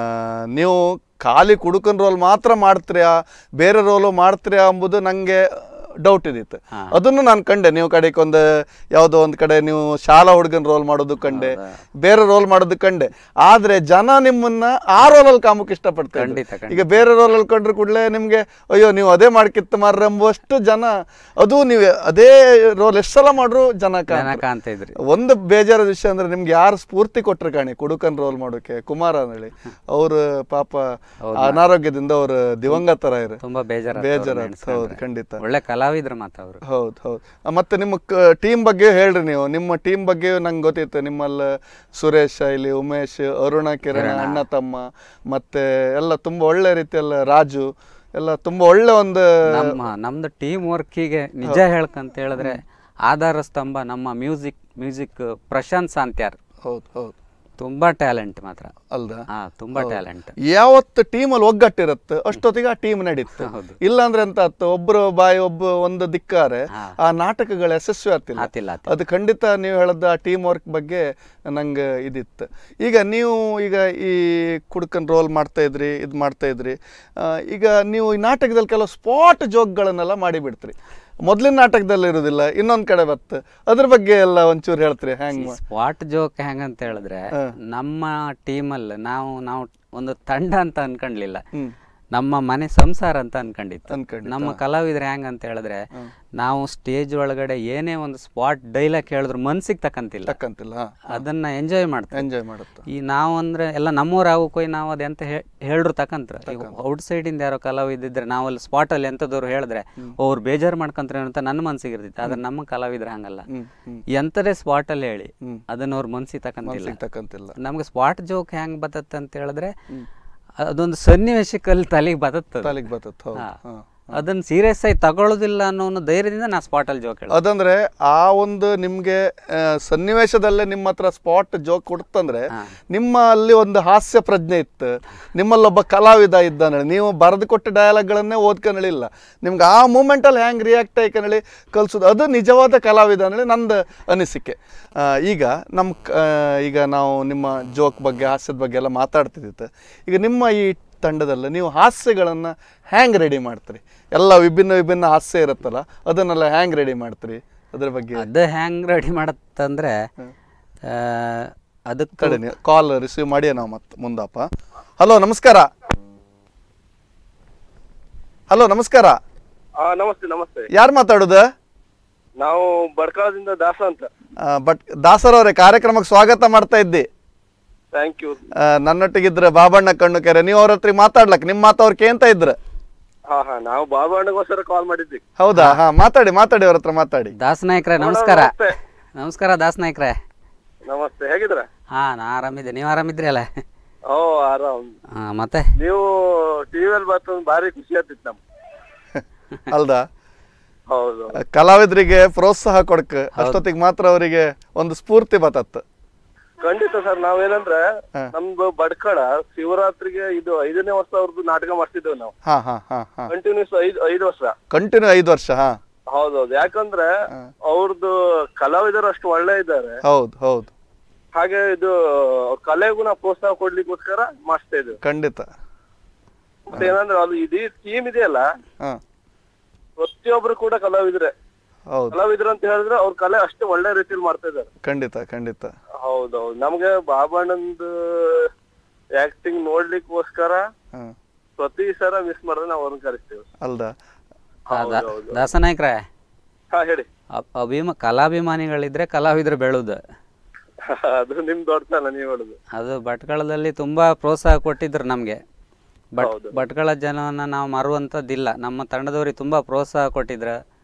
ನೀವು ಖಾಲಿ ಕುಡುಕನ್ ರೋಲ್ ಮಾತ್ರ ಮಾಡ್ತೀರಾ ಬೇರೆ ರೋಲು ಮಾಡ್ತೀರಾ ಎಂಬುದು ನನಗೆ ಡೌಟ್ ಇದ್ದಿತ್ತು ಅದನ್ನು ನಾನು ಕಂಡೆ ನೀವು ಕಡೆಗೆ ಒಂದು ಯಾವುದೋ ಒಂದು ಕಡೆ ನೀವು ಶಾಲಾ ಹುಡುಗನ ರೋಲ್ ಮಾಡೋದು ಕಂಡೆ ಬೇರೆ ರೋಲ್ ಮಾಡೋದು ಕಂಡೆ ಆದ್ರೆ ಜನ ನಿಮ್ಮನ್ನ ಆ ರೋಲಲ್ಲಿ ಕಾಮಕ್ಕೆ ಇಷ್ಟಪಡ್ತಾರೆ ಖಂಡಿತ, ಖಂಡಿತ. ಈಗ ಬೇರೆ ರೋಲಲ್ಲಿ ಕಂಡ್ರೆ ಕೂಡಲೇ ನಿಮಗೆ ಅಯ್ಯೋ ನೀವು ಅದೇ ಮಾಡ್ಕಿತ್ತ ಮಾರ್ರೆ ಎಂಬುವಷ್ಟು ಜನ ಅದು ನೀವು ಅದೇ ರೋಲ್ ಎಷ್ಟು ಸಲ ಮಾಡ್ರು ಜನ ಜನ ಕಾಣ್ತಾರೆ. ಕಾಣ್ತಾ ಇದ್ರಿ ಒಂದು ಬೇಜಾರದ ವಿಷಯ ಅಂದ್ರೆ ನಿಮ್ಗೆ ಯಾರು ಸ್ಫೂರ್ತಿ ಕೊಟ್ರು ಕಾಣಿ ಕುಡುಕನ್ ರೋಲ್ ಮಾಡೋಕೆ ಕುಮಾರ ಹೇಳಿ ಅವ್ರು ಪಾಪ ಅನಾರೋಗ್ಯದಿಂದ ಅವ್ರು ದಿವಂಗತರ ಇರು ತುಂಬಾ ಬೇಜಾರ ಬೇಜಾರ ಹೌದು ಖಂಡಿತ ಒಳ್ಳೆ ಕಲಾವಿದ್ರು ಮಾತ್ರ ಅವರು ಹೌದು ಹೌದು ಆ, ಮತ್ತೆ ನಿಮ್ಮ ಟೀಮ್ ಬಗ್ಗೆ ಹೇಳ್ರಿ ನೀವು ನಿಮ್ಮ ಟೀಮ್ ಬಗ್ಗೆ ನಂಗೆ ಗೊತ್ತಿತ್ತು ನಿಮ್ಮಲ್ಲಿ ಸುರೇಶ್ ಇಲ್ಲಿ ಉಮೇಶ್ ಅರುಣ ಕಿರಣ್ ಅಣ್ಣ ತಮ್ಮ ಮತ್ತೆ ಎಲ್ಲ ತುಂಬಾ ಒಳ್ಳೆ ರೀತಿಯಲ್ಲ ರಾಜು ಎಲ್ಲ ತುಂಬಾ ಒಳ್ಳೆ ಒಂದು ನಮ್ಮ ನಮ್ದು ಟೀಮ್ ವರ್ಕಿಗೆ ನಿಜ ಹೇಳ್ಕಂತ ಹೇಳಿದ್ರೆ ಆಧಾರ ಸ್ತಂಭ ನಮ್ಮ ಮ್ಯೂಸಿಕ್ ಮ್ಯೂಸಿಕ್ ಪ್ರಶಾಂತ್ ಸಾಂತ್ಯಾರ್ ಹೌದು ಹೌದು ತುಂಬಾ ಟ್ಯಾಲೆಂಟ್ ಮಾತ್ರ ಅಲ್ದಾ ಹಾ ತುಂಬಾ ಟ್ಯಾಲೆಂಟ್ ಯಾವತ್ತು ಟೀಮಲ್ಲಿ ಒಗ್ಗಟ್ಟಿರುತ್ತೆ ಅಷ್ಟೊತ್ತಿಗೆ ಆ ಟೀಮ್ ನಡೀತು ಹೌದು. ಇಲ್ಲಾಂದ್ರೆ ಎಂತ ಆತು ಒಬ್ರು ಬಾಯಿ ಒಬ್ಬ ಒಂದು ದಿಕ್ಕಾರೆ ಆ ನಾಟಕಗಳು ಯಶಸ್ವಿ ಆಗ್ತಿಲ್ಲ ಆತಿಲ್ಲ ಆತಿಲ್ಲ. ಅದು ಖಂಡಿತ ನೀವು ಹೇಳದ ಆ ಟೀಮ್ ವರ್ಕ್ ಬಗ್ಗೆ ನಂಗೆ ಇದಿತ್ತು ಈಗ ನೀವು ಈಗ ಈ ಕುಡ್ಕನ್ ರೋಲ್ ಮಾಡ್ತಾ ಇದ್ರಿ ಇದು ಮಾಡ್ತಾ ಇದ್ರಿ ಆ, ಈಗ ನೀವು ಈ ನಾಟಕದಲ್ಲಿ ಕೆಲವು ಸ್ಪಾಟ್ ಜೋಕ್ಗಳನ್ನೆಲ್ಲ ಮಾಡಿಬಿಡ್ತೀರಿ ಮೊದಲಿನ ನಾಟಕದಲ್ಲಿ ಇರೋದಿಲ್ಲ ಇನ್ನೊಂದ್ ಕಡೆ ಬತ್ತು ಅದ್ರ ಬಗ್ಗೆ ಎಲ್ಲ ಒಂಚೂರು ಹೇಳ್ತೀರಿ ಹ್ಯಾಂಗ್ ಮಾ- ಸ್ಪಾಟ್ ಜೋಕ್ ಹೆಂಗಂತ ಹೇಳಿದ್ರೆ ನಮ್ಮ ಟೀಮಲ್ಲಿ ನಾವು ನಾವು ಒಂದು ತಂಡ ಅಂತ ಅನ್ಕೊಂಡ್ಲಿಲ್ಲ ಹ್ಮ್ ನಮ್ಮ ಮನೆ ಸಂಸಾರ ಅಂತ ಅನ್ಕೊಂಡಿತ್ತು ಅನ್ಕೊಂಡಿತ್ತು, ನಮ್ಮ ಕಲಾವಿದ್ರು ಹೆಂಗ್ ಅಂತ ಹೇಳಿದ್ರೆ ನಾವು ಸ್ಟೇಜ್ ಒಳಗಡೆ ಏನೇ ಒಂದು ಸ್ಪಾಟ್ ಡೈಲಾಗ್ ಹೇಳಿದ್ರು ಮನ್ಸಿಗೆ ತಕ್ಕಂತಿಲ್ಲ ತಕ್ಕಂತಿಲ್ಲ ಅದನ್ನ ಎಂಜಾಯ್ ಮಾಡ್ತೀವಿ ಎಂಜಾಯ್ ಮಾಡುತ್ತೆ ಈ ನಾವು ಅಂದ್ರೆ ಎಲ್ಲ ನಮ್ಮೂರು ಆಗು ಕೊಯ್ ನಾವು ಅದೆಂತ ಹೇಳ್ರು ತಕಂತ್ರ ಈಗ ಔಟ್ ಸೈಡಿಂದ ಯಾರೋ ಕಲಾವಿದಿದ್ರೆ ನಾವು ಅಲ್ಲಿ ಸ್ಪಾಟ್ ಅಲ್ಲಿ ಎಂತದವ್ರು ಹೇಳಿದ್ರೆ ಅವ್ರು ಬೇಜಾರು ಮಾಡ್ಕೊಂತಾರೆ ಅಂತ ನನ್ನ ಮನ್ಸಿಗೆ ಇರ್ತೈತೆ ಆದ್ರೆ ನಮ್ಮ ಕಲಾವಿದ್ರ ಹಂಗಲ್ಲ ಹ್ಮ್ ಹ್ಮ್ ಎಂತದೇ ಸ್ಪಾಟ್ ಅಲ್ಲಿ ಹೇಳಿ ಅದನ್ನ ಅವ್ರ ಮನ್ಸಿಗೆ ತಕಂತಿಲ್ಲ ಮನ್ಸಿಗೆ ತಕ್ಕಂತಿಲ್ಲ ನಮ್ಗೆ ಸ್ಪಾಟ್ ಜೋಕ್ ಹೆಂಗ್ ಬತತ್ತೆ ಅಂತ ಹೇಳಿದ್ರೆ ಅದೊಂದು ಸನ್ನಿವೇಶಕ್ಕಲ್ಲಿ ತಲೆಗೆ ಬತತ್ತದ ತಲೆಗೆ ಬರ್ತದೆ ಹೌದು ಹಾ. ಹಾ. ಅದನ್ನ ಸೀರಿಯಸ್ ಆಗಿ ತಗೊಳ್ಳೋದಿಲ್ಲ ಅನ್ನೋ ಒಂದು ಧೈರ್ಯದಿಂದ ನಾ ಸ್ಪಾಟ್ ಅಲ್ಲಿ ಜೋಕ್ ಹೇಳ ಅದಂದ್ರೆ ಆ ಒಂದು ನಿಮ್ಗೆ ಆ, ಸನ್ನಿವೇಶದಲ್ಲೇ ನಿಮ್ಮ ಹತ್ರ ಸ್ಪಾಟ್ ಜೋಕ್ ಕೊಡ್ತಂದ್ರೆ ನಿಮ್ಮ ಅಲ್ಲಿ ಒಂದು ಹಾಸ್ಯ ಪ್ರಜ್ಞೆ ಇತ್ತು ನಿಮ್ಮಲ್ಲೊಬ್ಬ ಕಲಾವಿದ ಇದ್ದಾನೆ ನೀವು ಬರೆದು ಕೊಟ್ಟ ಡಯಲಾಗ್ಗಳನ್ನೇ ಓದ್ಕೊಂಡಳಿಲ್ಲ ನಿಮ್ಗೆ ಆ ಮೂಮೆಂಟಲ್ಲಿ ಹ್ಯಾಂಗ್ ರಿಯಾಕ್ಟ್ ಆಯ್ಕೊಂಡಳಿ ಕಲ್ಸೋದು ಅದು ನಿಜವಾದ ಕಲಾವಿದ ಅನ್ನೇಳಿ ನಂದು ಅನಿಸಿಕೆ ಆ, ಈಗ ನಮ್ಮ ಕ- ಆ, ಈಗ ನಾವು ನಿಮ್ಮ ಜೋಕ್ ಬಗ್ಗೆ ಹಾಸ್ಯದ ಬಗ್ಗೆ ಎಲ್ಲ ಮಾತಾಡ್ತಿದ್ದಿತ್ತು ಈಗ ನಿಮ್ಮ ಈ ತಂಡದಲ್ಲಿ ನೀವು ಹಾಸ್ಯಗಳನ್ನು ಹ್ಯಾಂಗ್ ರೆಡಿ ಮಾಡ್ತೀರಿ ಎಲ್ಲ ವಿಭಿನ್ನ ವಿಭಿನ್ನ ಹಾಸ್ಯ ಇರುತ್ತಲ್ಲ ಅದನ್ನೆಲ್ಲ ಹ್ಯಾಂಗ್ ರೆಡಿ ಮಾಡ್ತೀರಿ ಅದ್ರ ಬಗ್ಗೆ ಅದು ಹೆಂಗ್ ರೆಡಿ ಮಾಡತ್ತಂದ್ರೆ ಅದಕ್ಕೆ ಕಡೆ ಕಾಲ್ ರಿಸೀವ್ ಮಾಡಿ ನಾವು ಮತ್ತೆ ಮುಂದಪ್ಪ ಹಲೋ ನಮಸ್ಕಾರ ಹಲೋ ನಮಸ್ಕಾರ ಹಾ ನಮಸ್ತೆ ನಮಸ್ತೆ ಯಾರು ಮಾತಾಡೋದು ನಾವು ಬಡ್ಕಾಳದಿಂದ ದಾಸ ಅಂತ ಬಟ್ ದಾಸರವ್ರೆ ಕಾರ್ಯಕ್ರಮಕ್ಕೆ ಸ್ವಾಗತ ಮಾಡ್ತಾ ಇದ್ದಿ ಥ್ಯಾಂಕ್ ಯು ಆ, ನನ್ನೊಟ್ಟಿಗಿದ್ರೆ ಬಾಬಣ್ಣ ಕಣ್ಣು ಕೆರೆ ನೀವು ಅವ್ರ ಹತ್ರ ಮಾತಾಡ್ಲಕ್ ನಿಮ್ಮ ಮಾತು ಅವ್ರು ಕೇಂತ ಇದ್ರು ಹಾ ಹಾ ನಾವು ಬಾಬಾ ಅಣ್ಣಗೋಸ್ಕರ ಕಾಲ್ ಮಾಡಿದ್ವಿ ಹೌದಾ ಹಾ ಮಾತಾಡಿ ಮಾತಾಡಿ ಅವ್ರ ಹತ್ರ ಮಾತಾಡಿ ದಾಸ್ ನಾಯ್ಕ್ರೆ ನಮಸ್ಕಾರ ನಮಸ್ತೆ. ನಮಸ್ಕಾರ ದಾಸ್ ನಾಯ್ಕ್ರೆ ನಮಸ್ತೆ ಹೇಗಿದ್ರ ಹಾ ನಾ ಆರಾಮಿದ್ದೆ ನೀವು ಆರಾಮಿದ್ರಿ ಅಲ್ಲ ಓ ಆರಾಮ್ ಹಾ ಮತ್ತೆ ನೀವು ಟಿವಿಯಲ್ಲಿ ಬರ್ತದ ಭಾರಿ ಖುಷಿ ಆಗ್ತಿತ್ತು ನಮ್ಗೆ ಅಲ್ದಾ ಹೌದು ಕಲಾವಿದರಿಗೆ ಪ್ರೋತ್ಸಾಹ ಕೊಡ್ಕ ಅಷ್ಟೊತ್ತಿಗೆ ಮಾತ್ರ ಅವರಿಗೆ ಒಂದು ಸ್ಫೂರ್ತಿ ಬತ್ತತ್ತು ಖಂಡಿತ ಸರ್ ನಾವೇನಂದ್ರೆ ನಮ್ದು ಬಡ್ಕಳ ಶಿವರಾತ್ರಿಗೆ ಇದು ಐದನೇ ವರ್ಷ ಅವ್ರದ್ದು ನಾಟಕ ಮಾಡ್ತಿದ್ದೇವೆ ನಾವು ಹಾ ಹಾ ಹಾ ಹಾ ಕಂಟಿನ್ಯೂಸ್ ಐದ್ ಐದು ವರ್ಷ ಕಂಟಿನ್ಯೂ ಐದು ವರ್ಷ ಹಾ ಹೌದೌದು ಯಾಕಂದ್ರೆ ಅವ್ರದ್ದು ಕಲಾವಿದರು ಅಷ್ಟು ಒಳ್ಳೆ ಇದ್ದಾರೆ ಹೌದು ಹೌದು ಹಾಗೆ ಇದು ಕಲೆಗೂ ನಾವು ಪ್ರೋತ್ಸಾಹ ಕೊಡ್ಲಿಕ್ಕೋಸ್ಕರ ಮಾಡಿಸ್ತಾ ಇದ್ದೇವೆ ಖಂಡಿತ ಮತ್ತೆ ಏನಂದ್ರೆ ಅದು ಇಡೀ ಟೀಮ್ ಇದೆಯಲ್ಲ ಹಾ ಪ್ರತಿಯೊಬ್ರು ಕೂಡ ಕಲಾವಿದ್ರೆ ಹೌದು ಕಲಾವಿದ್ರು ಅಂತ ಹೇಳಿದ್ರೆ ಅವ್ರ ಕಲೆ ಅಷ್ಟು ಒಳ್ಳೆ ರೀತಿಯಲ್ಲಿ ಮಾಡ್ತಾ ಇದ್ದಾರೆ ಖಂಡಿತ ಖಂಡಿತ ಹೌದೌದು ನಮ್ಗೆ ಬಾಬಣ್ಣಂದು ಆಕ್ಟಿಂಗ್ ನೋಡ್ಲಿಕ್ಕೋಸ್ಕರ ಹಾ ಪ್ರತಿ ಸಲ ಮಿಸ್ ಮಾಡಿದ್ರೆ ನಾವು ಅವ್ರನ್ನ ಕರಿಸ್ತೇವೆ ಅಲ್ದಾ ದಾಸನಾಯ್ಕ್ರೆ ಹಾ ಹೇಳಿ ಅ- ಅಭಿಮ ಕಲಾಭಿಮಾನಿಗಳಿದ್ರೆ ಕಲಾವಿದ್ರು ಬೆಳೆದು ಅದು ನಿಮ್ ದೊಡ್ಡತನ ನೀವ್ ಹೇಳುದು ಅದು ಭಟ್ಕಳದಲ್ಲಿ ತುಂಬಾ ಪ್ರೋತ್ಸಾಹ ಕೊಟ್ಟಿದ್ರು ನಮಗೆ ಬಟ್ ಭಟ್ಕಳ ಜನವನ್ನ ನಾವು ಮರುವಂಥದ್ದಿಲ್ಲ ನಮ್ಮ ತಂಡದವ್ರಿಗೆ ತುಂಬಾ ಪ್ರೋತ್ಸಾಹ ಕೊಟ್ಟಿದ್ರು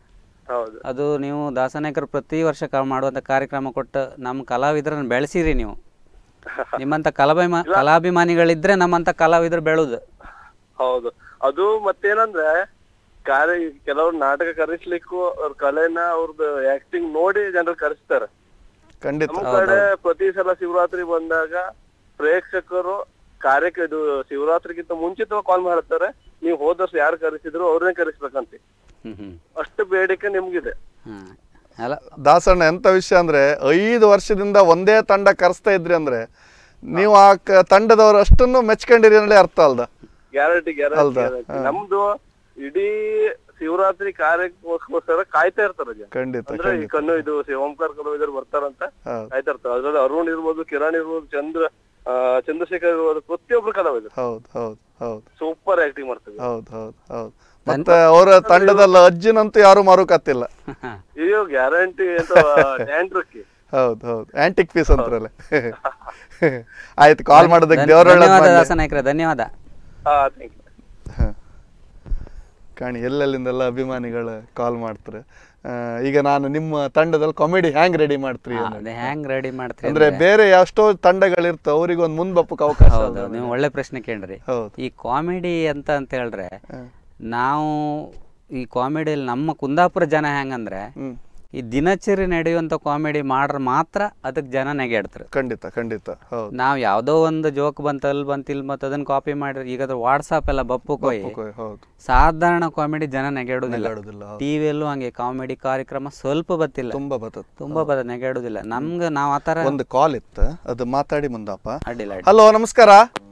ಹೌದು ಅದು ನೀವು ದಾಸನಾಯಕರು ಪ್ರತಿ ವರ್ಷ ಕ ಮಾಡುವಂಥ ಕಾರ್ಯಕ್ರಮ ಕೊಟ್ಟು ನಮ್ಮ ಕಲಾವಿದರನ್ನು ಬೆಳೆಸಿರಿ ನೀವು ನಿಮ್ಮಂಥ ಕಲಾಭಿಮಾ ಕಲಾಭಿಮಾನಿಗಳಿದ್ರೆ ನಮ್ಮಂಥ ಕಲಾವಿದರು ಬೆಳೆದು ಹೌದು ಅದು ಮತ್ತೇನಂದ್ರೆ ಕಾರ್ಯ ಕೆಲವ್ರು ನಾಟಕ ಕರೆಸ್ಲಿಕ್ಕೂ ಅವ್ರ ಕಲೆನ ಅವ್ರದ್ದು ಆಕ್ಟಿಂಗ್ ನೋಡಿ ಜನರು ಕರೆಸ್ತಾರೆ ಖಂಡಿತ ನಮ್ಮ ಕಡೆ ಪ್ರತಿ ಸಲ ಶಿವರಾತ್ರಿ ಬಂದಾಗ ಪ್ರೇಕ್ಷಕರು ಕಾರ್ಯಕ್ಕೆ ಇದು ಶಿವರಾತ್ರಿಗಿಂತ ಮುಂಚಿತವಾಗಿ ಕಾಲ್ ಮಾಡ್ತಾರೆ ನೀವು ಹೋದ ವರ್ಷ ಯಾರು ಕರೆಸಿದ್ರು ಅವ್ರನ್ನೇ ಕರೆಸ್ಬೇಕಂತ ಹ್ಞೂ ಹ್ಞೂ ಅಷ್ಟು ಬೇಡಿಕೆ ನಿಮ್ಗಿದೆ ಹಾಂ ಅಲ್ಲ ದಾಸಣ್ಣ ಎಂತ ವಿಷಯ ಅಂದ್ರೆ ಐದು ವರ್ಷದಿಂದ ಒಂದೇ ತಂಡ ಕರೆಸ್ತಾ ಇದ್ರಿ ಅಂದ್ರೆ ನೀವು ಆ ಕ- ತಂಡದವರು ಅಷ್ಟನ್ನು ಮೆಚ್ಕೊಂಡಿರಿ ಅನ್ನೋದೇ ಅರ್ಥ ಅಲ್ದ ಗ್ಯಾರಂಟಿ ಗ್ಯಾರಂಟಿ ಹೌದಾ? ಗ್ಯಾರಂಟಿ ನಮ್ದು ಇಡೀ ಶಿವರಾತ್ರಿ ಕಾರ್ಯಕ್ಕೋಸ್ಕರ ಕಾಯ್ತಾ ಇರ್ತಾರೆ ಜನ ಖಂಡಿತ ಅಂದ್ರೆ ಈ ಖಂಡಿತ ಕಣ್ಣು ಇದು ಸಿ- ಓಂಕಾರ ಕಲಾವಿದರು ಬರ್ತಾರಂತ ಹೌದು ಕಾಯ್ತಾ ಇರ್ತಾರೆ ಅದ್ರಲ್ಲಿ ಅರುಣ್ ಇರ್ಬೋದು ಕಿರಣ್ ಇರ್ಬೋದು ಚಂದ್ರ ಆ, ಚಂದ್ರಶೇಖರ್ ಇರ್ಬೋದು ಪ್ರತಿಯೊಬ್ರು ಕಲಾವಿದರು ಹೌದು ಹೌದು ಹೌದು ಸೂಪರ್ ಆಕ್ಟಿಂಗ್ ಮಾಡ್ತಾರೆ ಹೌದು ಹೌದು ಹೌದು ಮತ್ತೆ ಅವರ ತಂಡದಲ್ಲಿ ಅಜ್ಜಿನಂತೂ ಯಾರು ಮಾರುಕತ್ತಿಲ್ಲ ಅಯ್ಯೋ ಗ್ಯಾರಂಟಿ ಅಂತ ಡ್ಯಾಂಡ್ರಕ್ಕೆ ಹೌದು ಹೌದು ಆಂಟಿಕ್ ಪೀಸ್ ಅಂತಾರಲ್ಲ ಆಯ್ತು ಕಾಲ್ ಮಾಡೋದಕ್ಕೆ ದೇವರೊಳ್ಳೆ ಧನ್ಯವಾದ ದಾಸನಾಯಕರೇ ಧನ್ಯವಾದ ಹಾ ಥ್ಯಾಂಕ್ ಯು ಕಾಣಿ ಎಲ್ಲೆಲ್ಲಿಂದೆಲ್ಲ ಅಭಿಮಾನಿಗಳು ಕಾಲ್ ಮಾಡ್ತಾರೆ ಆ, ಈಗ ನಾನು ನಿಮ್ಮ ತಂಡದಲ್ಲಿ ಕಾಮಿಡಿ ಹ್ಯಾಂಗ್ ರೆಡಿ ಮಾಡ್ತೀರಿ ಅನ್ನೋದು. ಅದೇ ಹ್ಯಾಂಗ್ ರೆಡಿ ಮಾಡ್ತೀರಿ ಅಂದ್ರೆ ಬೇರೆ ಎಷ್ಟೋ ತಂಡಗಳಿರ್ತಾವ ಅವ್ರಿಗೊಂದು ಮುಂದಪ್ಪಕ್ಕೆ ಅವಕಾಶ ಹೌದು ನೀವು ಒಳ್ಳೆ ಪ್ರಶ್ನೆ ಕೇಳ್ರಿ ಹೌದು ಈ ಕಾಮಿಡಿ ಅಂತ ಅಂತ ಹೇಳಿದ್ರೆ ನಾವು ಈ ಕಾಮಿಡಿಯಲ್ಲಿ ನಮ್ಮ ಕುಂದಾಪುರ ಜನ ಹೆಂಗಂದ್ರೆ ಹ್ಮ್ ಈ ದಿನಚರಿ ನಡೆಯುವಂಥ ಕಾಮಿಡಿ ಮಾಡ್ರೆ ಮಾತ್ರ ಅದಕ್ಕೆ ಜನ ನೆಗೆಡ್ತಾರೆ ಖಂಡಿತ ಖಂಡಿತ ಹೌದು ನಾವು ಯಾವುದೋ ಒಂದು ಜೋಕ್ ಬಂತ ಅಲ್ಲಿ ಬಂತ ಇಲ್ಲಿ ಬಂತ ಅದನ್ನ ಕಾಪಿ ಮಾಡಿ ಈಗ ಅದು ವಾಟ್ಸಪ್ ಎಲ್ಲ ಬಪ್ಪು ಕೊಯ್ ಓಕೆ, ಹೌದು ಸಾಧಾರಣ ಕಾಮಿಡಿ ಜನ ನೆಗೆಡುದಿಲ್ಲ ನೆಗಾಡುದಿಲ್ಲ, ಹೌದು. ಟಿವಿಯಲ್ಲೂ ಹಂಗೆ ಕಾಮಿಡಿ ಕಾರ್ಯಕ್ರಮ ಸ್ವಲ್ಪ ಬತ್ತಿಲ್ಲ ತುಂಬಾ ಬರ್ತದ ತುಂಬಾ ಬದ ನೆಗೆಡುದಿಲ್ಲ ನಮ್ಗೆ ನಾವು ಆ ಥರ ಒಂದು ಕಾಲ್ ಇತ್ತು ಅದು ಮಾತಾಡಿ ಮುಂದಪ್ಪ ಅಡ್ಡಿಲ್ಲ ಅಡ್ಡಿಲ್ಲ. ಹಲೋ ನಮಸ್ಕಾರ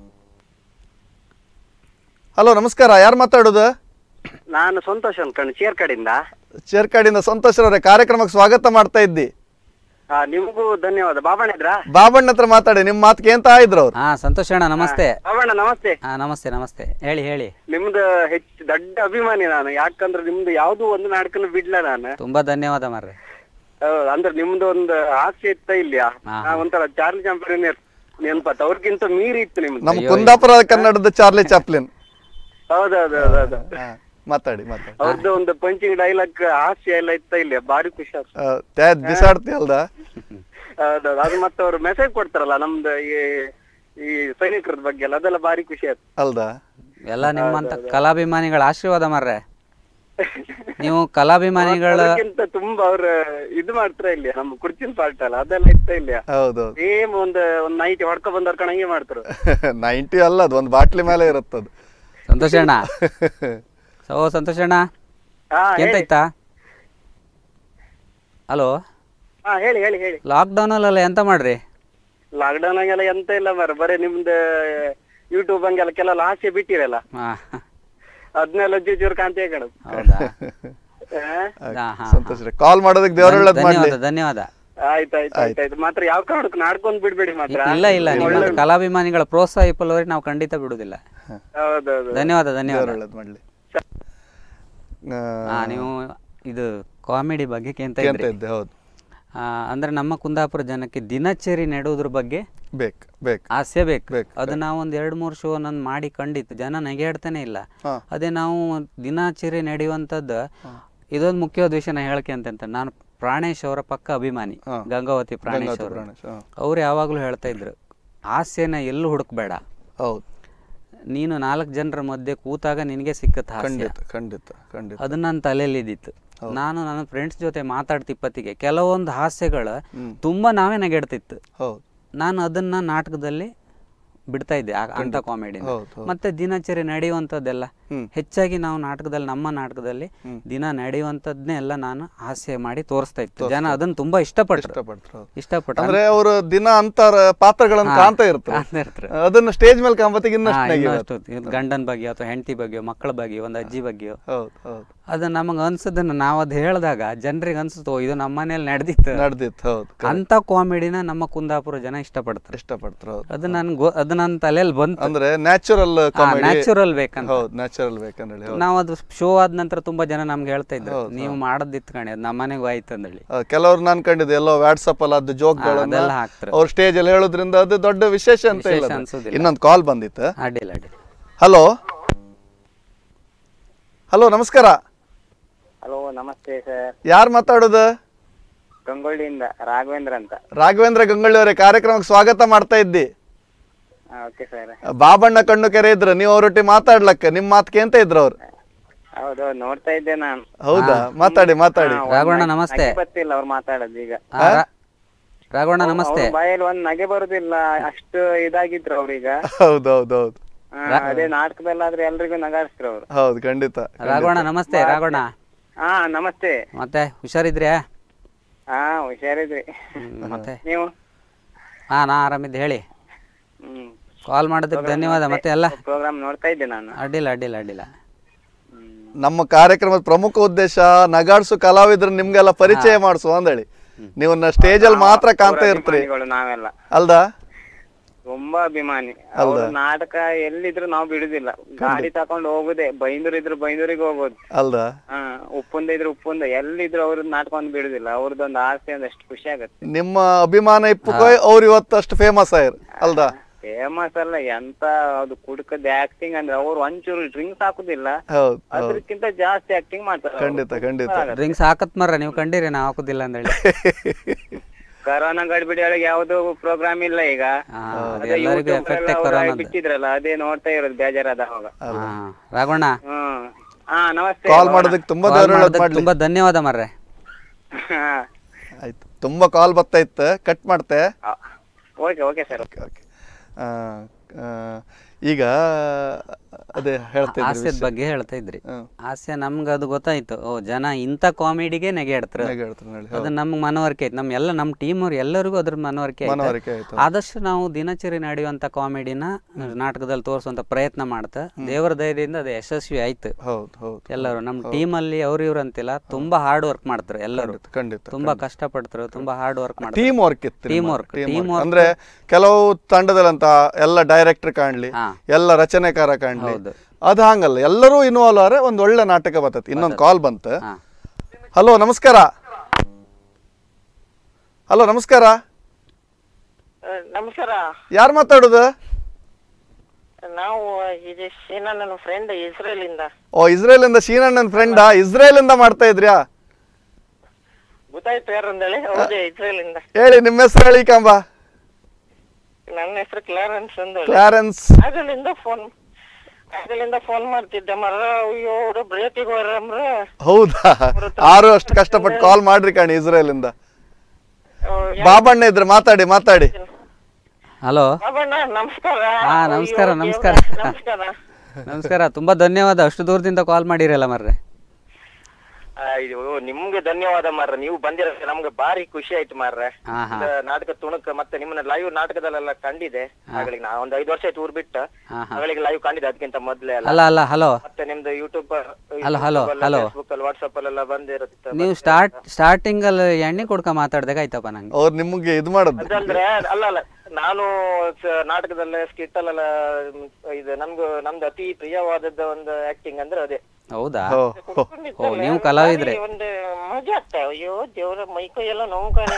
ಹಲೋ ನಮಸ್ಕಾರ ಯಾರು ಮಾತಾಡೋದು ನಾನು ಸಂತೋಷ್ ಅನ್ಕೊಂಡು ಚೇರ್ ಕಡೆಯಿಂದ ಚೇರ್ಕಾಡಿಂದ ಸಂತೋಷ್ ಅವರೇ ಕಾರ್ಯಕ್ರಮಕ್ಕೆ ಸ್ವಾಗತ ಮಾಡ್ತಾ ಇದ್ದಿ ಆ, ನಿಮಗೂ ಧನ್ಯವಾದ ಬಾಬಣ್ಣ ಇದ್ರಾ ಬಾಬಣ್ಣ ಹತ್ರ ಮಾತಾಡಿ ನಿಮ್ಮ ಮಾತು ಕೇಂತ ಇದ್ರು ಅವ್ರು ಹಾ ಸಂತೋಷ್ ಅಣ್ಣ ನಮಸ್ತೆ ಬಾಬಣ್ಣ ನಮಸ್ತೆ ಹಾ ನಮಸ್ತೆ ನಮಸ್ತೆ ಹೇಳಿ ಹೇಳಿ ನಿಮ್ದು ಹೆಚ್ಚು ದೊಡ್ಡ ಅಭಿಮಾನಿ ನಾನು ಯಾಕಂದ್ರೆ ನಿಮ್ದು ಯಾವ್ದು ಒಂದು ನಾಟಕನು ಬಿಡ್ಲ ನಾನು ತುಂಬಾ ಧನ್ಯವಾದ ಮಾರ್ರೆ ಹೌದು, ಅಂದ್ರೆ ನಿಮ್ದು ಒಂದು ಹಾಸ್ಯ ಇತ್ತ ಇಲ್ಯಾ ಹಾ, ನಾ ಒಂಥರ ಚಾರ್ಲಿ ಚಾಂಪಿಯನ್ ನೆನ್ಪತ್ತ ಅವ್ರಿಗಿಂತ ಮೀರಿ ಇತ್ತು ನಿಮ್ದು ನಮ್ಮ ಕುಂದಾಪುರ ಕನ್ನಡದ ಚಾರ್ಲಿ ಚಾಪ್ಲಿನ್ ಹೌದೌದೌದು ಹಾ, ಮಾತಾಡಿ ಮಾತಾಡಿ ಅವ್ರದ್ದು ಒಂದು ಪಂಚಿಂಗ್ ಡೈಲಾಗ್ ಹಾಸ್ಯ ಎಲ್ಲ ಇತ್ತ ಇಲ್ಲ ಭಾರಿ ಖುಷಿ ಆಗ್ತದೆ ಆ, ತ್ಯಾದ್ ಬಿಸಾಡ್ತಿ ಅಲ್ದ ಹೌದೌದು ಅದು ಮತ್ತೆ ಅವ್ರು ಮೆಸೇಜ್ ಕೊಡ್ತಾರಲ್ಲ ನಮ್ದು ಈ ಈ ಸೈನಿಕರದ ಬಗ್ಗೆ ಎಲ್ಲ ಅದೆಲ್ಲ ಭಾರಿ ಖುಷಿ ಆಯ್ತು ಅಲ್ದ ಎಲ್ಲ ನಿಮ್ಮಂತ ಕಲಾಭಿಮಾನಿಗಳ ಆಶೀರ್ವಾದ ಮಾರ್ರೆ ನೀವು ಕಲಾಭಿಮಾನಿಗಳ ಅದಕ್ಕಿಂತ ತುಂಬಾ ಅವ್ರ ಇದು ಮಾಡ್ತಾರ ಇಲ್ಲ ನಮ್ಮ ಕುರ್ಚಿನ ಪಾರ್ಟ್ ಅಲ್ಲ ಅದೆಲ್ಲ ಇತ್ತ ಇಲ್ಲ ಹೌದೌದು ಸೇಮ್ ಒಂದ್ ಒಂದ್ ನೈಟ್ ಹೊಡ್ಕೊ ಬಂದವ್ರ ಕಣಂಗೆ ಮಾಡ್ತಾರ ನೈಂಟಿ ಅಲ್ಲ ಅದು ಒಂದು ಬಾಟ್ಲಿ ಮೇಲೆ ಇರುತ್ತದು ಸಂತೋಷ್ ಅಣ್ಣ ಸೊ ಸಂತೋಷ್ ಅಣ್ಣ ಹಾ ಎಂತ ಹೇಳಿ. ಆಯ್ತಾ ಹಲೋ ಹಾ ಹೇಳಿ ಹೇಳಿ ಹೇಳಿ ಲಾಕ್ಡೌನಲ್ಲೆಲ್ಲ ಎಂತ ಮಾಡ್ರಿ ಲಾಕ್ಡೌನ್ ಆಗೆಲ್ಲ ಎಂತ ಇಲ್ಲ ಮರ ಬರೀ ನಿಮ್ದು ಯೂಟ್ಯೂಬ್ ಹಂಗೆಲ್ಲ ಕೆಲವೆಲ್ಲ ಹಾಸ್ಯ ಬಿಟ್ಟಿರಲ್ಲ ಹಾ ಅದನ್ನೆಲ್ಲ ಜೂಜೂರ್ ಕಾಂತಿ ಕಣದು ಹೌದಾ ಹಾ, ಹಾ, ಸಂತೋಷ ಕಾಲ್ ಮಾಡೋದಕ್ಕೆ ದೇವರೊಳ್ಳದ್ ಮಾಡ್ಲಿ ಧನ್ಯವಾದ ಧನ್ಯವಾದ ಆಯ್ತು ಆಯ್ತು ಆಯ್ತು ಆಯ್ತು ಮಾತ್ರ ಯಾವ ಕಾರಣಕ್ಕೂ ನಾಡ್ಕೊಂಡ್ ಬಿಡ್ಬೇಡಿ ಮಾತ್ರ ಇಲ್ಲ ಇಲ್ಲ ನಿಮ್ಮಂತ ಕಲಾಭಿಮಾನಿಗಳ ಪ್ರೋತ್ಸಾಹ ಇಪ್ಪಲ್ವರೆಗೆ ನಾವು ಖಂಡಿತ ಬಿಡುದಿಲ್ಲ ಹೌದೌದು ಧನ್ಯವಾದ ಧನ್ಯವಾದ ದೇವರೊಳ್ಳದ್ ಮಾಡ್ಲಿ ಆ, ಹಾ ನೀವು ಇದು ಕಾಮಿಡಿ ಬಗ್ಗೆ ಕೇಂತ ಕೇಂತ ಇದ್ರಿ ಇದ್ದೆ ಹೌದು ಆ, ಅಂದ್ರೆ ನಮ್ಮ ಕುಂದಾಪುರ ಜನಕ್ಕೆ ದಿನಚರಿ ನೆಡುವುದ್ರ ಬಗ್ಗೆ ಬೇಕು ಬೇಕು ಹಾಸ್ಯ ಬೇಕು ಬೇಕು, ಅದು ನಾವು ಒಂದ್ ಎರಡು ಮೂರು ಶೋ ನಾನು ಮಾಡಿ ಕಂಡಿತ್ತು ಜನ ನೆಗೆಡ್ತಾನೆ ಇಲ್ಲ ಹಾ. ಅದೇ ನಾವು ದಿನಚರಿ ನಡೆಯುವಂಥದ್ದು ಇದೊಂದು ಮುಖ್ಯವಾದ ವಿಷಯ ನಾ ಹೇಳಕ್ಕೆ ಅಂತ ನಾನು ಪ್ರಾಣೇಶ್ ಅವರ ಪಕ್ಕ ಅಭಿಮಾನಿ ಹಾ. ಗಂಗಾವತಿ ಪ್ರಾಣೇಶ್ ಗಂಗಾವತಿ ಅವರು ಪ್ರಾಣೇಶ್, ಹಾ. ಅವ್ರು ಯಾವಾಗಲೂ ಹೇಳ್ತಾ ಇದ್ರು ಹಾಸ್ಯನ ಎಲ್ಲೂ ಹುಡುಕ್ಬೇಡ ಹೌದು ನೀನು ನಾಲ್ಕು ಜನರ ಮಧ್ಯೆ ಕೂತಾಗ ನಿನಗೆ ಸಿಕ್ಕತ್ತ ಹಾಸ್ಯ ಖಂಡಿತ ಖಂಡಿತ ಖಂಡಿತ ಅದು ನನ್ನ ತಲೆಯಲ್ಲಿ ಇದ್ದಿತ್ತು ನಾನು ನನ್ನ ಫ್ರೆಂಡ್ಸ್ ಜೊತೆ ಮಾತಾಡ್ತಿಪ್ಪತ್ತಿಗೆ ಕೆಲವೊಂದು ಹಾಸ್ಯಗಳು ತುಂಬಾ ನಾವೇ ನಗೆಡ್ತಿತ್ತು ಹೌದು ನಾನು ಅದನ್ನ ನಾಟಕದಲ್ಲಿ ಬಿಡ್ತಾ ಇದ್ದೆ ಆ- ಅಂತ ಕಾಮಿಡಿ ಹೌದು, ಹೌದು. ಮತ್ತೆ ದಿನಚರಿ ನಡೆಯುವಂಥದ್ದೆಲ್ಲ ಹ್ಮ್. ಹೆಚ್ಚಾಗಿ ನಾವು ನಾಟಕದಲ್ಲಿ ನಮ್ಮ ನಾಟಕದಲ್ಲಿ ದಿನ ನಡೆಯುವಂಥದ್ನೇ ಎಲ್ಲ ನಾನು ಹಾಸ್ಯ ಮಾಡಿ ತೋರಿಸ್ತಾ ಇತ್ತು ಜನ ಅದನ್ನ ತುಂಬಾ ಇಷ್ಟಪಟ್ರು ಇಷ್ಟಪಡ್ತಾರೆ ಹೌದು. ಇಷ್ಟಪಟ್ರು ಅಂದ್ರೆ ಅವರು ದಿನ ಅಂತರ ಪಾತ್ರಗಳನ್ನು ಕಾಣ್ತಾ ಇರ್ತಾರೆ ಕಾಣ್ತಾ ಇರ್ತಾರೆ. ಅದನ್ನು ಸ್ಟೇಜ್ ಮೇಲೆ ಕಾಂಬತ್ತಿಗೆ ಹಾ, ಇನ್ನಷ್ಟು ನೆಗೆ ಇನ್ನಷ್ಟು ಇದು ಗಂಡನ ಬಗ್ಗೆ ಅಥವಾ ಹೆಂಡತಿ ಬಗ್ಗೆ ಮಕ್ಕಳ ಬಗ್ಗೆ ಒಂದು ಅಜ್ಜಿ ಬಗ್ಗೆ ಹೌದು ಹೌದು ಅದು ನಮಗೆ ಅನ್ಸದನ್ನ ನಾವು ಅದು ಹೇಳಿದಾಗ ಜನರಿಗೆ ಅನ್ಸುತ್ತೋ ಇದು ನಮ್ಮ ಮನೇಲಿ ನಡೆದಿತ್ತು ನಡೆದಿತ್ತು ಹೌದು ಅಂತ ಕಾಮಿಡಿನ ನಮ್ಮ ಕುಂದಾಪುರ ಜನ ಇಷ್ಟಪಡ್ತಾರೆ ಇಷ್ಟಪಡ್ತಾರೆ ಹೌದು ಅದು ನನ್ ಗೊ ಅದು ನನ್ನ ತಲೆಯಲ್ಲಿ ಬಂತು ಅಂದ್ರೆ ನ್ಯಾಚುರಲ್ ಕಾಮಿಡಿ ನ್ಯಾಚುರಲ್ ಬೇಕಂತ ಹೌದು ನ್ಯಾಚುರಲ್ ಬೇಕಂತ ಹೇಳಿ ಹೌದು. ನಾವು ಅದು ಶೋ ಆದ ನಂತರ ತುಂಬಾ ಜನ ನಮ್ಗೆ ಹೇಳ್ತಾ ಇದ್ರು ನೀವು ಮಾಡೋದಿತ್ತು ಕಣೆ ಅದು ನಮ್ಮನೆಗೂ ಆಯ್ತು ಅಂದೇಳಿ ಹೌದು, ಕೆಲವ್ರು ನಾನ್ ಕಂಡಿದ್ದೆ ಎಲ್ಲೋ ವಾಟ್ಸಪ್ ಅಲ್ಲಿ ಅದು ಜೋಕ್ಗಳನ್ನ ಅದೆಲ್ಲ ಹಾಕ್ತಾರೆ. ಅವ್ರು ಸ್ಟೇಜ್ ಅಲ್ಲಿ ಹೇಳೋದ್ರಿಂದ ಅದು ದೊಡ್ಡ ವಿಶೇಷ ಅಂತ ಇಲ್ಲ ವಿಶೇಷ ಅದು. ಅನ್ಸೋದಿಲ್ಲ. ಇನ್ನೊಂದು ಕಾಲ್ ಬಂದಿತ್ತು ಅಡ್ಡಿಲ್ಲ ಅಡ್ಡಿಲ್ಲ ಹಲೋ ಹಲೋ ನಮಸ್ಕಾರ ಹಲೋ ನಮಸ್ತೆ ಸರ್ ಯಾರು ಮಾತಾಡೋದು ಗಂಗೊಳ್ಳಿಯಿಂದ ರಾಘವೇಂದ್ರ ಅಂತ ರಾಘವೇಂದ್ರ ಗಂಗೊಳ್ಳಿ ಅವರೇ ಕಾರ್ಯಕ್ರಮಕ್ಕೆ ಸ್ವಾಗತ ಮಾಡ್ತಾ ಇದ್ದಿ ಓಕೆ ಸರ್ ಬಾಬಣ್ಣ ಕಣ್ಣು ಕೆರೆ ಇದ್ರು ನೀವು ಅವ್ರೊಟ್ಟಿಗೆ ಮಾತಾಡ್ಲಕ್ಕ ನಿಮ್ಮ ಮಾತು ಕೇಂತ ಇದ್ರು ಅವ್ರು ಹೌದು ನೋಡ್ತಾ ಇದ್ದೆ ನಾನು ಹೌದಾ ಮಾತಾಡಿ ಮಾತಾಡಿ ಹಾ, ಒಂದ್ ರಾಘವಣ್ಣ ನಗೆ- ನಮಸ್ತೆ. ನಗೆ ಬರ್ತಿಲ್ಲ ಅವ್ರು ಮಾತಾಡೋದು ಈಗ ಆ, ರಾ- ರಾಘವಣ್ಣ ನಮಸ್ತೆ ಅವ್ರ ಬಾಯಲ್ಲಿ ಒಂದ್ ನಗೆ ಬರುದಿಲ್ಲ ಅಷ್ಟು ಇದಾಗಿದ್ರು ಅವ್ರೀಗ ಹೌದು ಹೌದು ಹೌದು ಆ, ಅದೇ ನಾಟಕದಲ್ಲಾದ್ರೆ ಎಲ್ರಿಗೂ ನಗಾಡಿಸ್ರು ಅವ್ರು ಹೌದು ಖಂಡಿತ ರಾಘವಣ್ಣ ನಮಸ್ತೆ ರಾಘವಣ್ಣ ಹಾ ನಮಸ್ತೆ ಮತ್ತೆ ಹುಷಾರಿದ್ರ್ಯಾ ಹಾ ಹುಷಾರಿದ್ರಿ ಹ್ಮ್, ಮತ್ತೆ ನೀವು ಹಾ ನಾ ಆರಾಮಿದ್ದೆ ಹೇಳಿ ಹ್ಮ್ ಕಾಲ್ ಮಾಡೋದಕ್ಕೆ ಧನ್ಯವಾದ ಮತ್ತೆ ಎಲ್ಲ ಪ್ರೋಗ್ರಾಮ್ ನೋಡ್ತಾ ಇದ್ದೆ ನಾನು ಅಡ್ಡಿಲ್ಲ ಅಡ್ಡಿಲ್ಲ ಅಡ್ಡಿಲ್ಲ ನಮ್ಮ ಕಾರ್ಯಕ್ರಮದ ಪ್ರಮುಖ ಉದ್ದೇಶ ನಗಾಡ್ಸು ಕಲಾವಿದ್ರು ನಿಮ್ಗೆಲ್ಲ ಪರಿಚಯ ಮಾಡಿಸು ಅಂದೇಳಿ ನೀವು ಸ್ಟೇಜ್ ಅಲ್ಲಿ ಮಾತ್ರ ಕಾಣ್ತಾ ಅವ್ರ ಇರ್ತೀರಿ ಅಭಿಮಾನಿಗಳು ನಾವೆಲ್ಲ ಅಲ್ದಾ ತುಂಬಾ ಅಭಿಮಾನಿ ಅವ್ರ ನಾಟಕ ಎಲ್ಲಿದ್ರು ನಾವು ಬಿಡುದಿಲ್ಲ ಗಾಡಿ ತಕೊಂಡ್ ಹೋಗುದೇ ಬೈಂದೂರ್ ಇದ್ರು ಬೈಂದೂರಿಗೆ ಹೋಗೋದು ಅಲ್ದಾ ಹಾ ಉಪ್ಪುಂದ ಇದ್ರು ಉಪ್ಪುಂದ ಎಲ್ಲಿದ್ರು ಅವ್ರ ನಾಟಕ ಒಂದು ಬಿಡುದಿಲ್ಲ ಅವ್ರದ್ದೊಂದು ಆಸೆ ಅಂದ್ರೆ ಎಷ್ಟು ಖುಷಿ ಆಗತ್ತೆ ನಿಮ್ಮ ಅಭಿಮಾನ ಇಪ್ಪುಕೋಯ್ ಅವ್ರು ಇವತ್ತು ಅಷ್ಟು ಫೇಮಸ್ ಆಯ್ರು ಅಲ್ದಾ ಫೇಮಸ್ ಅಲ್ಲ ಎಂತ ಅದು ಕುಡ್ಕದ ಆಕ್ಟಿಂಗ್ ಅಂದ್ರೆ ಅವ್ರು ಒಂಚೂರು ಡ್ರಿಂಕ್ಸ್ ಹಾಕುದಿಲ್ಲ ಹೌದು ಹೌದು ಅದ್ರಕ್ಕಿಂತ ಜಾಸ್ತಿ ಆಕ್ಟಿಂಗ್ ಮಾಡ್ತಾರೆ ಅವ್ರು. ಖಂಡಿತ ಖಂಡಿತ ಡ್ರಿಂಕ್ಸ್ ಹಾಕತ್ ಮರ್ರ ನೀವು ಕಂಡಿರಿ ನಾ ಹಾಕುದಿಲ್ಲ ಅಂದೇಳಿ ಕರೋನಾ ಗಡ್ಬಿಡಿ ಒಳಗೆ ಯಾವ್ದು ಪ್ರೋಗ್ರಾಮ್ ಇಲ್ಲ ಈಗ ಹಾ, ಅದು ಅದೇ ಎಲ್ಲರಿಗೂ YouTube ಎಫೆಕ್ಟ್ ಅಲ್ಲೆಲ್ಲ ಅವ್ರು ಕೊರೋನಾ ಬಿಟ್ಟಿದ್ರಲ್ಲ ಅದೇ ನೋಡ್ತಾ ಇರೋದು ಬೇಜಾರಾದ ಅವಾಗ ಹಾ ರಾಘವಣ್ಣ ಹ್ಮ್ ಹಾ ನಮಸ್ತೆ ಕಾಲ್ ಮಾಡೋದಕ್ಕೆ ತುಂಬಾ Call ದೇವ್ರ ಮಾಡೋದಕ್ಕೆ ಮಾಡ್ಲಿ ತುಂಬಾ ಧನ್ಯವಾದ ಮರ್ರೆ ಹಾ ಆಯ್ತು ತುಂಬಾ ಕಾಲ್ ಬರ್ತಾ ಇತ್ತು ಕಟ್ ಮಾಡ್ತೆ okay okay sir okay okay ಈಗ ಅದೇ ಹೇಳ್ತಿದ್ರಿ ಹಾಸ್ಯದ ವಿಷಯ. ಬಗ್ಗೆ ಹೇಳ್ತಾ ಇದ್ರಿ ಹ್ಮ್. ಹಾಸ್ಯ ನಮ್ಗೆ ಅದು ಗೊತ್ತಾಯ್ತು ಓ ಜನ ಇಂಥ ಕಾಮಿಡಿಗೆ ನೆಗೆ ಇಡ್ತಾರೆ ಹೇಗೆ ಹೇಳ್ತಾರೆ ಹೇಳಿ ಅದು ನಮ್ಗೆ ಮನವರಿಕೆ ಆಯ್ತು ನಮ್ಮ ಎಲ್ಲ ನಮ್ಮ ಟೀಮ್ ಅವ್ರು ಎಲ್ಲರಿಗೂ ಅದ್ರ ಮನವರಿಕೆ ಆಯ್ತು ಮನವರಿಕೆ ಆಯ್ತು ಆದಷ್ಟು ನಾವು ದಿನಚರಿ ನಡೆಯುವಂಥ ಕಾಮಿಡಿನ ನಾಟಕದಲ್ಲಿ ತೋರಿಸುವಂಥ ಪ್ರಯತ್ನ ಮಾಡ್ತಾ ದೇವರ ಧೈರ್ಯದಿಂದ ಅದು ಯಶಸ್ವಿ ಆಯ್ತು ಹೌದು ಹೌದು ಎಲ್ಲರೂ ನಮ್ಮ ಟೀಮಲ್ಲಿ ಅವ್ರು ಇವ್ರು ಅಂತಿಲ್ಲ ತುಂಬಾ ಹಾರ್ಡ್ ವರ್ಕ್ ಮಾಡ್ತಾರೆ ಎಲ್ಲರೂ ಖಂಡಿತ ಖಂಡಿತ ತುಂಬಾ ಕಷ್ಟಪಡ್ತಾರೆ ತುಂಬಾ ಹಾರ್ಡ್ ವರ್ಕ್ ಮಾಡ್ತಾರೆ ಟೀಮ್ ವರ್ಕ್ ಇತ್ತು Team ನಿಮ್ಮ. work, Team team work. work. ಅಂದ್ರೆ ಕೆಲವು ತಂಡದಲ್ಲಂತ ಎಲ್ಲ ಡೈರೆಕ್ಟರ್ ಕಾಣ್ಲಿ ಹಾ. ಎಲ್ಲ ರಚನೆಕಾರ ಕಾಣ್ಲಿ ಹೌದು. ಅದು ಹಂಗಲ್ಲ ಎಲ್ಲರೂ ಇನ್ವಾಲ್ವ್ ಆದ್ರೆ ಒಂದ್ ಒಳ್ಳೆ ನಾಟಕ ಬರ್ತೈತಿ ಇನ್ನೊಂದು ಕಾಲ್ ಬಂತು ಹಾ ಹಲೋ ನಮಸ್ಕಾರ ಹಲೋ ನಮಸ್ಕಾರ ನಮಸ್ಕಾರ ಯಾರು ಮಾತಾಡೋದು ನಾವು ಇದು ಶೀನಾ ನನ್ನ ಫ್ರೆಂಡ್ ಇಸ್ರೇಲ್ ಇಂದ ಓ ಇಸ್ರೇಲ್ ಇಂದ ಶೀನಣ್ಣನ ಫ್ರೆಂಡಾ ಇಸ್ರೇಲ್ ಇಂದ ಮಾಡ್ತಾ ಇದ್ರ್ಯಾ ಗೊತ್ತಾಯ್ತು ಯಾರು ಅಂದೇಳಿ ಹೌದು ಇಸ್ರೇಲ್ ಇಂದ ಹೇಳಿ ನಿಮ್ಮ ಹೆಸರು ಹೇಳಿ ಕಂಬ ನನ್ನ ಹೆಸರು ಕ್ಲಾರೆನ್ಸ್ ಅಂದೇಳಿ ಕ್ಲಾರೆನ್ಸ್ ಆಗಲಿಂದ ಫೋನ್ ಆಗಲಿಂದ ಫೋನ್ ಮಾಡ್ತಿದ್ದೆ ಮರ ಅಯ್ಯೋ ಅವ್ರು ಬ್ರೇಕಿಗೆ ಹೋರಮ್ರ ಹೌದಾ ಆರು ಅಷ್ಟು ಕಷ್ಟಪಟ್ಟು ಕಾಲ್ ಮಾಡ್ರಿ ಕಾಣಿ ಇಸ್ರೇಲ್ ಇಂದ ಬಾಬಣ್ಣ ಇದ್ರೆ ಮಾತಾಡಿ ಮಾತಾಡಿ ಹಲೋ ಬಾಬಣ್ಣ ನಮಸ್ಕಾರ ಹಾ, ಅಯ್ಯೋ, ನಮಸ್ಕಾರ, ದೇವ್ರೇ, ನಮಸ್ಕಾರ. ನಮಸ್ಕಾರ ನಮಸ್ಕಾರ ತುಂಬಾ ಧನ್ಯವಾದ ಅಷ್ಟು ದೂರದಿಂದ ಕಾಲ್ ಮಾಡಿರಲ್ಲ ಮರ್ರೆ ಅಯ್ಯೋ ನಿಮ್ಗೆ ಧನ್ಯವಾದ ಮಾರ್ರೆ ನೀವು ಬಂದಿರೋದು ನಮ್ಗೆ ಭಾರಿ ಖುಷಿ ಆಯ್ತು ಮಾರ್ರೆ ಹಾ ಹಾ ಇದು ನಾಟಕ ತುಣುಕ ಮತ್ತೆ ನಿಮ್ಮನ್ನ ಲೈವ್ ನಾಟಕದಲ್ಲೆಲ್ಲ ಕಂಡಿದೆ ಹಾಗಳಿಗೆ ನಾ ಒಂದ್ ಐದು ವರ್ಷ ಆಯ್ತು ಊರ್ ಬಿಟ್ಟು ಹಾ ಹಾ ಹಾಗಳಿಗೆ ಲೈವ್ ಕಂಡಿದೆ ಅದಕ್ಕಿಂತ ಮೊದ್ಲೇ ಎಲ್ಲ ಅಲ್ಲ ಅಲ್ಲ ಹಲೋ ಮತ್ತೆ ನಿಮ್ದು ಯೂಟ್ಯೂಬ್ ಅಲ್ಲ, hello, hello. ಫೇಸ್ಬುಕ್ ಅಲ್ಲಿ ವಾಟ್ಸ್ಆಪ್ ಅಲ್ಲೆಲ್ಲ ಬಂದಿರುತ್ತೆ ನೀವು ಸ್ಟಾರ್ಟ್ ಸ್ಟಾರ್ಟಿಂಗ್ ಅಲ್ಲಿ ಎಣ್ಣೆ ಕೊಡ್ಕ ಮಾತಾಡ್ದಾಗಾಯ್ತಪ್ಪ ನಂಗೆ ಅವ್ರು ನಿಮ್ಗೆ ಇದು ಮಾಡೋದು ಅದಂದ್ರೆ ಅಲ್ಲ ಅಲ್ಲ ನಾನು ಸ- ನಾಟಕದಲ್ಲೇ ಸ್ಕಿಟ್ ಅಲ್ಲೆಲ್ಲ ಮ್, ಇದು ನಮ್ದು ನಮ್ದು ಅತಿ ಪ್ರಿಯವಾದದ್ದು ಒಂದು ಆಕ್ಟಿಂಗ್ ಅಂದ್ರೆ ಅದೇ ಹೌದಾ ಹೋ ಹೋ. ಓ ನೀವು ಕಲಾವಿದ್ರೆ ಭಾರಿ ಒಂದು ಮಜಾ ಆಗ್ತಾ ಅಯ್ಯೋ ದೇವ್ರ ಮೈಕೈ ಎಲ್ಲ ನೋವು ಕಾಣಿ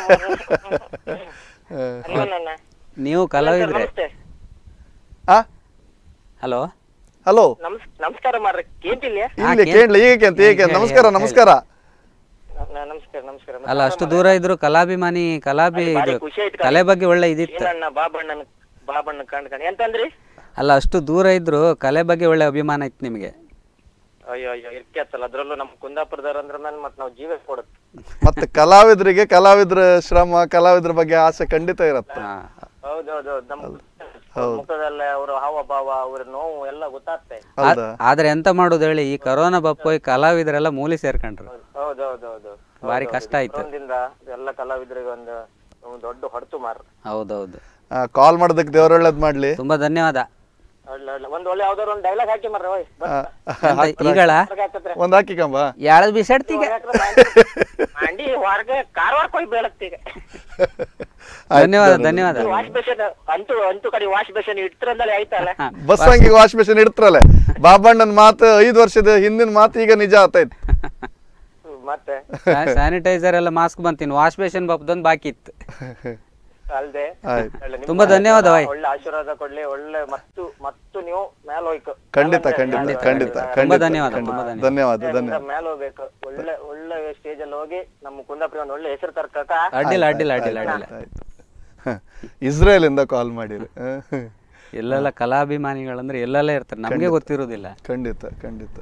ಅಲ್ವಾ ನನ್ನ ನೀವು ಕಲಾವಿದ್ರೆ ನಮಸ್ತೆ ಆ ಹಲೋ ಹಲೋ ನಮಸ್ ನಮಸ್ಕಾರ ಮಾರ್ರೆ ಕೇಂತಿಲ್ಲ ಇಲ್ಲಿ ಕೇಳಲಿ ಈಗ ಕೇಂತ ಈಗ ಕೇಂತ. ನಮಸ್ಕಾರ ನಮಸ್ಕಾರ ನಮಸ್ಕಾರ ನಮಸ್ಕಾರ ಅಲ್ಲ ಅಷ್ಟು ದೂರ ಇದ್ರು ಕಲಾಭಿಮಾನಿ ಕಲಾಭಿ ಭಾರಿ ಇದು ಖುಷಿ ಆಯ್ತು ಕಲೆ ಬಗ್ಗೆ ಒಳ್ಳೆ ಇದಿತ್ತು ಏನಣ್ಣ ಬಾಬಣ್ಣನ ಬಾಬಣ್ಣ ಕಂಡ್ ಕಂಡ್ ಎಂತಂದ್ರಿ ಅಲ್ಲ ಅಷ್ಟು ದೂರ ಇದ್ರು ಕಲೆ ಬಗ್ಗೆ ಒಳ್ಳೆ ಅಭಿಮಾನ ಇತ್ತು ನಿಮಗೆ ಅಯ್ಯೋ ಅಯ್ಯೋ ಇರ್ಕ್ಯಾತಲ್ಲ ಅದ್ರಲ್ಲೂ ನಮ್ ಕುಂದಾಪುರದವ್ರ ಅಂದ್ರ ಮೇಲೆ ಮತ್ ನಾವ್ ಜೀವ ಕೊಡುತ್ತೆ ಮತ್ತೆ ಕಲಾವಿದರಿಗೆ ಕಲಾವಿದ್ರ ಶ್ರಮ ಕಲಾವಿದ್ರ ಬಗ್ಗೆ ಆಸೆ ಖಂಡಿತ ಇರತ್ತೆ ಹಾ ಹೌದೌದು ನಮ್ ಮುಖದಲ್ಲ ಅವ್ರ ಹಾವ ಭಾವ ಅವ್ರ ನೋವು ಎಲ್ಲ ಗೊತ್ತಾಗ್ತಾ ಇದೆ ಹೌದಾ ಆದ್ರೆ ಎಂತ ಮಾಡೋದು ಹೇಳಿ ಈ ಕರೋನಾ ಬಪ್ಪೋಯ್ ಕಲಾವಿದರೆಲ್ಲ ಮೂಲಿ ಸೇರ್ಕೊಂಡ್ರು ಹೌದೌದೌದು ಭಾರಿ ಕಷ್ಟ ಆಯ್ತು ಕೊರೋನಾದಿಂದ ಎಲ್ಲ ಕಲಾವಿದರಿಗೆ ಒಂದು ಒಂದು ದೊಡ್ಡ ಹೊಡೆತು ಮಾರ ಹೌದೌದು ಕಾಲ್ ಮಾಡೋದಕ್ಕೆ ದೇವ್ರ ಒಳ್ಳೇದ್ ಮಾಡ್ಲಿ ತುಂಬಾ ಧನ್ಯವಾದ ಒಳ್ಳೆ ಒಳ್ಳೆ ಒಂದ್ ಒಳ್ಳೆ ಯಾವ್ದಾರ ಒಂದ್ ಡೈಲಾಗ್ ಹಾಕಿ ಮಾರ್ರೆ ಓಯ್ ಆ, ಎಂತ ಈಗಳ ಹಾಕತ್ರೆ ಒಂದ್ ಹಾಕಿ ಕಂಬ ಯಾಳದ್ ಬಿಸಾಡ್ತೀಗ ಮಂಡಿ ಹೊರಗೆ ಕಾರವಾರ ಹೋಗಿ ಬೀಳತ್ತೀಗ ಧನ್ಯವಾದ ಧನ್ಯವಾದ ವಾಶ್ ಬೇಷನ್ ಅಂತೂ ಅಂತೂ ಕಡೆ ವಾಶ್ ಬೇಷನ್ ಇಡ್ತಿರಂದಲೇ ಆಯ್ತಲ್ಲ ಬಸ್ ಹಂಗಿಗೆ ವಾಶ್ ಮಿಷನ್ ಇಡ್ತಾರಲ್ಲ ಬಾಬಣ್ಣನ ಮಾತು ಐದು ವರ್ಷದ ಹಿಂದಿನ ಮಾತು ಈಗ ನಿಜ ಆತೈತಿ ಹ್ಮ್, ಮತ್ತೆ ಸ್ಯಾನಿಟೈಸರ್ ಎಲ್ಲ ಮಾಸ್ಕ್ ಬಂತೀನಿ ವಾಶ್ ಬೇಷನ್ ಬಪ್ಪದೊಂದು ಬಾಕಿ ಇತ್ತು ಅಲ್ದೆ ಆಯ್ತು. ಒಳ್ಳೆ ನಿಮ್ಮ ತುಂಬಾ ಧನ್ಯವಾದ ಭಾಯ್. ಒಳ್ಳೆ ಆಶೀರ್ವಾದ ಕೊಡ್ಲಿ ಒಳ್ಳೆ ಮತ್ತು ಮತ್ತು ನೀವು ಮೇಲ್ ಹೋಯ್ಕು ಖಂಡಿತ ಮೇಲ್ ಖಂಡಿತ ಅಂದ್ರೆ ಖಂಡಿತ ಖಂಡಿತ. ತುಂಬಾ ಖಂಡಿತ ಧನ್ಯವಾದ, ಖಂಡಿತ. ತುಂಬಾ ಧನ್ಯವಾದ. ಧನ್ಯವಾದ ಮೇಲಿಂದ ಧನ್ಯವಾದ ಮೇಲ್ ಹೋಗ್ಬೇಕು ಒಳ್ಳೆ ಒಳ್ಳೆ ಸ್ಟೇಜ್ ಅಲ್ಲಿ ಹೋಗಿ ನಮ್ಮ ಕುಂದಾಪುರ ಒಂದು ಒಳ್ಳೆ ಹೆಸರು ತರ್ಕಕ ಅಡ್ಡಿಲ್ಲ ಅಡ್ಡಿಲ್ಲ ಅಡ್ಡಿಲ್ಲ ಆಯ್ತು, ಅಡ್ಡಿಲ್ಲ ಆಯ್ತು, ಆಯ್ತು. ಇಸ್ರೇಲಿಂದ ಕಾಲ್ ಮಾಡಿರಿ ಎಲ್ಲೆಲ್ಲ ಕಲಾಭಿಮಾನಿಗಳಂದ್ರೆ ಎಲ್ಲೆಲ್ಲ ಇರ್ತಾರೆ ನಮಗೆ ಗೊತ್ತಿರೋದಿಲ್ಲ ಖಂಡಿತ ಖಂಡಿತ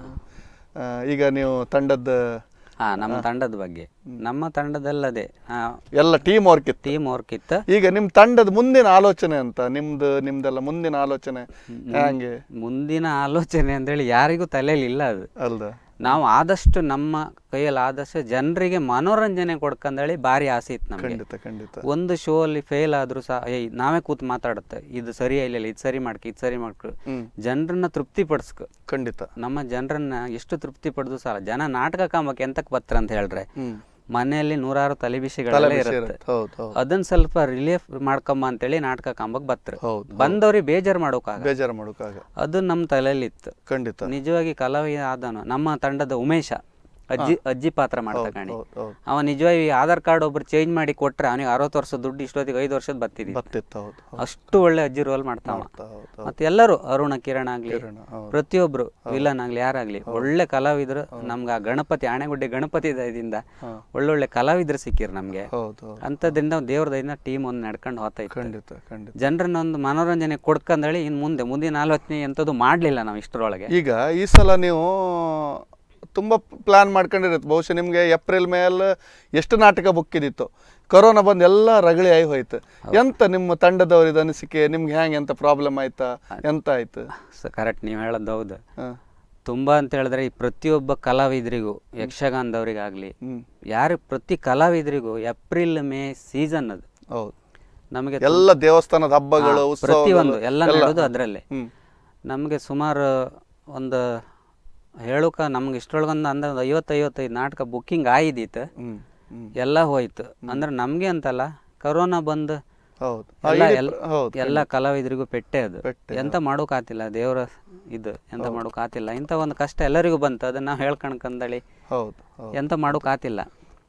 ಆ, ಈಗ ನೀವು ತಂಡದ ಹಾ ನಮ್ಮ ತಂಡದ ಬಗ್ಗೆ ನಮ್ಮ ತಂಡದಲ್ಲದೆ ಎಲ್ಲ ಟೀಮ್ ವರ್ಕ್ ಇತ್ತು ಟೀಮ್ ವರ್ಕ್ ಇತ್ತು ಈಗ ನಿಮ್ ತಂಡದ ಮುಂದಿನ ಆಲೋಚನೆ ಅಂತ ನಿಮ್ದು ನಿಮ್ದೆಲ್ಲ ಮುಂದಿನ ಆಲೋಚನೆ ಹ್ಯಾಂಗೆ ಮುಂದಿನ ಆಲೋಚನೆ ಅಂತೇಳಿ ಯಾರಿಗೂ ತಲೆಯಲ್ಲಿ ಇಲ್ಲ ಅದು ಅಲ್ದ ನಾವು ಆದಷ್ಟು ನಮ್ಮ ಕೈಯಲ್ಲಿ ಆದಷ್ಟು ಜನರಿಗೆ ಮನೋರಂಜನೆ ಕೊಡ್ಕಂದೇಳಿ ಭಾರಿ ಆಸೆ ಇತ್ತು ನಮಗೆ ಖಂಡಿತ ಖಂಡಿತ ಒಂದು ಶೋ ಅಲ್ಲಿ ಫೇಲ್ ಆದ್ರೂ ಸಹ ಏಯ್ ನಾವೇ ಕೂತ್ ಮಾತಾಡುತ್ತೆ ಇದು ಸರಿ ಇಲ್ಲ ಇದು ಸರಿ ಮಾಡ್ಕ ಇದು ಸರಿ ಮಾಡ್ಕ ಹ್ಮ್ ಜನರನ್ನ ತೃಪ್ತಿ ಪಡಿಸ್ಕ ಖಂಡಿತ ನಮ್ಮ ಜನರನ್ನ ಎಷ್ಟು ತೃಪ್ತಿ ಪಡೆದು ಸಾಲ ಜನ ನಾಟಕ ಕಾಮಕ್ಕೆ ಎಂತಕ್ ಬರ್ತಾರ ಅಂತ ಹೇಳ್ರೆ ಹ್ಮ್ ಮನೆಯಲ್ಲಿ ನೂರಾರು ತಲೆಬಿಸಿಗಳೆಲ್ಲ ತಲೆಬಿಸಿ ಇರುತ್ತೆ ಇರುತ್ತೆ. ಹೌದು ಹೌದು ಅದನ್ನ ಸ್ವಲ್ಪ ರಿಲೀಫ್ ಮಾಡ್ಕೊಂಬ ಅಂತೇಳಿ ನಾಟಕ ಕಾಂಬಕ್ ಬರ್ತಾರೆ ಹೌದು ಬಂದವ್ರಿಗೆ ಬೇಜಾರು ಮಾಡೋಕಾಗ ಬೇಜಾರು ಮಾಡೋಕ್ಕಾಗ ಅದು ನಮ್ಮ ತಲೆಯಲ್ಲಿ ಇತ್ತು ಖಂಡಿತ ನಿಜವಾಗಿ ಕಲಾವಿದ ಆದನು ನಮ್ಮ ತಂಡದ ಉಮೇಶ ಅಜ್ಜಿ ಅಜ್ಜಿ ಪಾತ್ರ ಮಾಡ್ತಾ ಕಾಣಿ ಹೌದು ಹೌದು ಅವ ನಿಜವಾಗಿ ಆಧಾರ್ ಕಾರ್ಡ್ ಒಬ್ರು ಚೇಂಜ್ ಮಾಡಿ ಕೊಟ್ರೆ ಅವನಿಗೆ ಅರವತ್ತು ವರ್ಷದ ದುಡ್ಡು ಇಷ್ಟೊತ್ತಿಗೆ ಐದು ವರ್ಷದ ಬತ್ತಿದ್ವಿ ಬತ್ತಿತ್ತು ಹೌದು ಹೌದು ಅಷ್ಟು ಒಳ್ಳೆ ಅಜ್ಜಿ ರೋಲ್ ಮಾಡ್ತಾವ ಹೌದು ಹೌದು ಮತ್ತೆ ಎಲ್ಲರೂ ಅರುಣ ಕಿರಣ್ ಆಗ್ಲಿ ಕಿರಣ, ಹೌದು. ಪ್ರತಿಯೊಬ್ರು ವಿಲನ್ ಆಗ್ಲಿ ಯಾರಾಗ್ಲಿ ಒಳ್ಳೆ ಕಲಾವಿದರು ನಮ್ಗೆ ಆ ಗಣಪತಿ ಆಣೆಗುಡ್ಡೆ ಗಣಪತಿ ದಯದಿಂದ ಒಳ್ಳೊಳ್ಳೆ ಕಲಾವಿದರು ಸಿಕ್ಕಿರು ನಮ್ಗೆ ಹೌದು ಹೌದು ಅಂಥದ್ರಿಂದ ದೇವ್ರ ದಯದಿಂದ ಟೀಮ್ ಒಂದು ನಡ್ಕೊಂಡು ಹೋಗ್ತಾ ಇತ್ತು ಖಂಡಿತ ಖಂಡಿತ ಜನರನ್ನ ಒಂದು ಮನೋರಂಜನೆ ಕೊಡ್ಕಂದೇಳಿ ಇನ್ನು ಮುಂದೆ ಮುಂದಿನ ಆಲೋಚನೆ ಎಂಥದ್ದು ಮಾಡಲಿಲ್ಲ ನಾವು ಇಷ್ಟರೊಳಗೆ ಈಗ ಈ ಸಲ ನೀವು ತುಂಬ ಪ್ಲಾನ್ ಮಾಡ್ಕೊಂಡಿರುತ್ತೆ ಬಹುಶಃ ನಿಮಗೆ ಏಪ್ರಿಲ್ ಮೇಲೆ ಎಷ್ಟು ನಾಟಕ ಬುಕ್ ಇದ್ದಿತ್ತು ಕೊರೋನಾ ಬಂದು ಎಲ್ಲ ರಗಳಿ ಆಗಿ ಹೋಯ್ತು ಎಂತ ನಿಮ್ಮ ತಂಡದವ್ರಿದ ಅನಿಸಿಕೆ ನಿಮ್ಗೆ ಹ್ಯಾಂಗೆ ಎಂತ ಪ್ರಾಬ್ಲಮ್ ಆಯ್ತಾ ಎಂತ ಆಯ್ತು ಕರೆಕ್ಟ್ ನೀವು ಹೇಳೋದು ಹೌದು ಹ. ತುಂಬಾ ಅಂತ ಹೇಳಿದ್ರೆ ಈ ಪ್ರತಿಯೊಬ್ಬ ಕಲಾವಿದರಿಗೂ ಯಕ್ಷಗಾನದವ್ರಿಗಾಗ್ಲಿ ಹ್ಮ್ ಯಾರು ಪ್ರತಿ ಕಲಾವಿದರಿಗೂ ಏಪ್ರಿಲ್ ಮೇ ಸೀಸನ್ ಅದು ಹೌದು ನಮಗೆ ಎಲ್ಲ ದೇವಸ್ಥಾನದ ಹಬ್ಬಗಳು ಹಾ, ಉತ್ಸವ ಪ್ರತಿಯೊಂದು ಎಲ್ಲ ನಡೆದು ಅದರಲ್ಲೇ ಹ್ಮ್ ನಮಗೆ ಸುಮಾರು ಒಂದು ಹೇಳುಕ ನಮ್ಗೆ ಇಷ್ಟರೊಳಗೊಂದು ಅಂದ್ರೆ ಒಂದು ಐವತ್ತು ಐವತ್ತೈದು ನಾಟಕ ಬುಕ್ಕಿಂಗ್ ಆಯಿದಿತ್ತು ಹ್ಮ್ ಹ್ಮ್ ಎಲ್ಲ ಹೋಯ್ತು ಅಂದ್ರೆ ನಮಗೆ ಅಂತಲ್ಲ ಕರೋನಾ ಬಂದು ಹೌದು ಎಲ್ಲ ಇಡೀ ಎಲ್ಲ ಪ್ರ- ಹೌದು ಎಲ್ಲ ಕಲಾವಿದರಿಗೂ ಪೆಟ್ಟೆ ಅದು ಪೆಟ್ಟೆ, ಎಂತ ಮಾಡೋಕಾತಿಲ್ಲ ದೇವರ ಇದು ಎಂತ ಮಾಡೋಕಾತಿಲ್ಲ ಇಂಥ ಒಂದು ಕಷ್ಟ ಎಲ್ಲರಿಗೂ ಬಂತು ಅದನ್ನ ನಾವು ಹೇಳ್ಕಣ್ಕಂದಳಿ ಹೌದು ಹೌದು ಎಂತ ಮಾಡೋಕಾತಿಲ್ಲ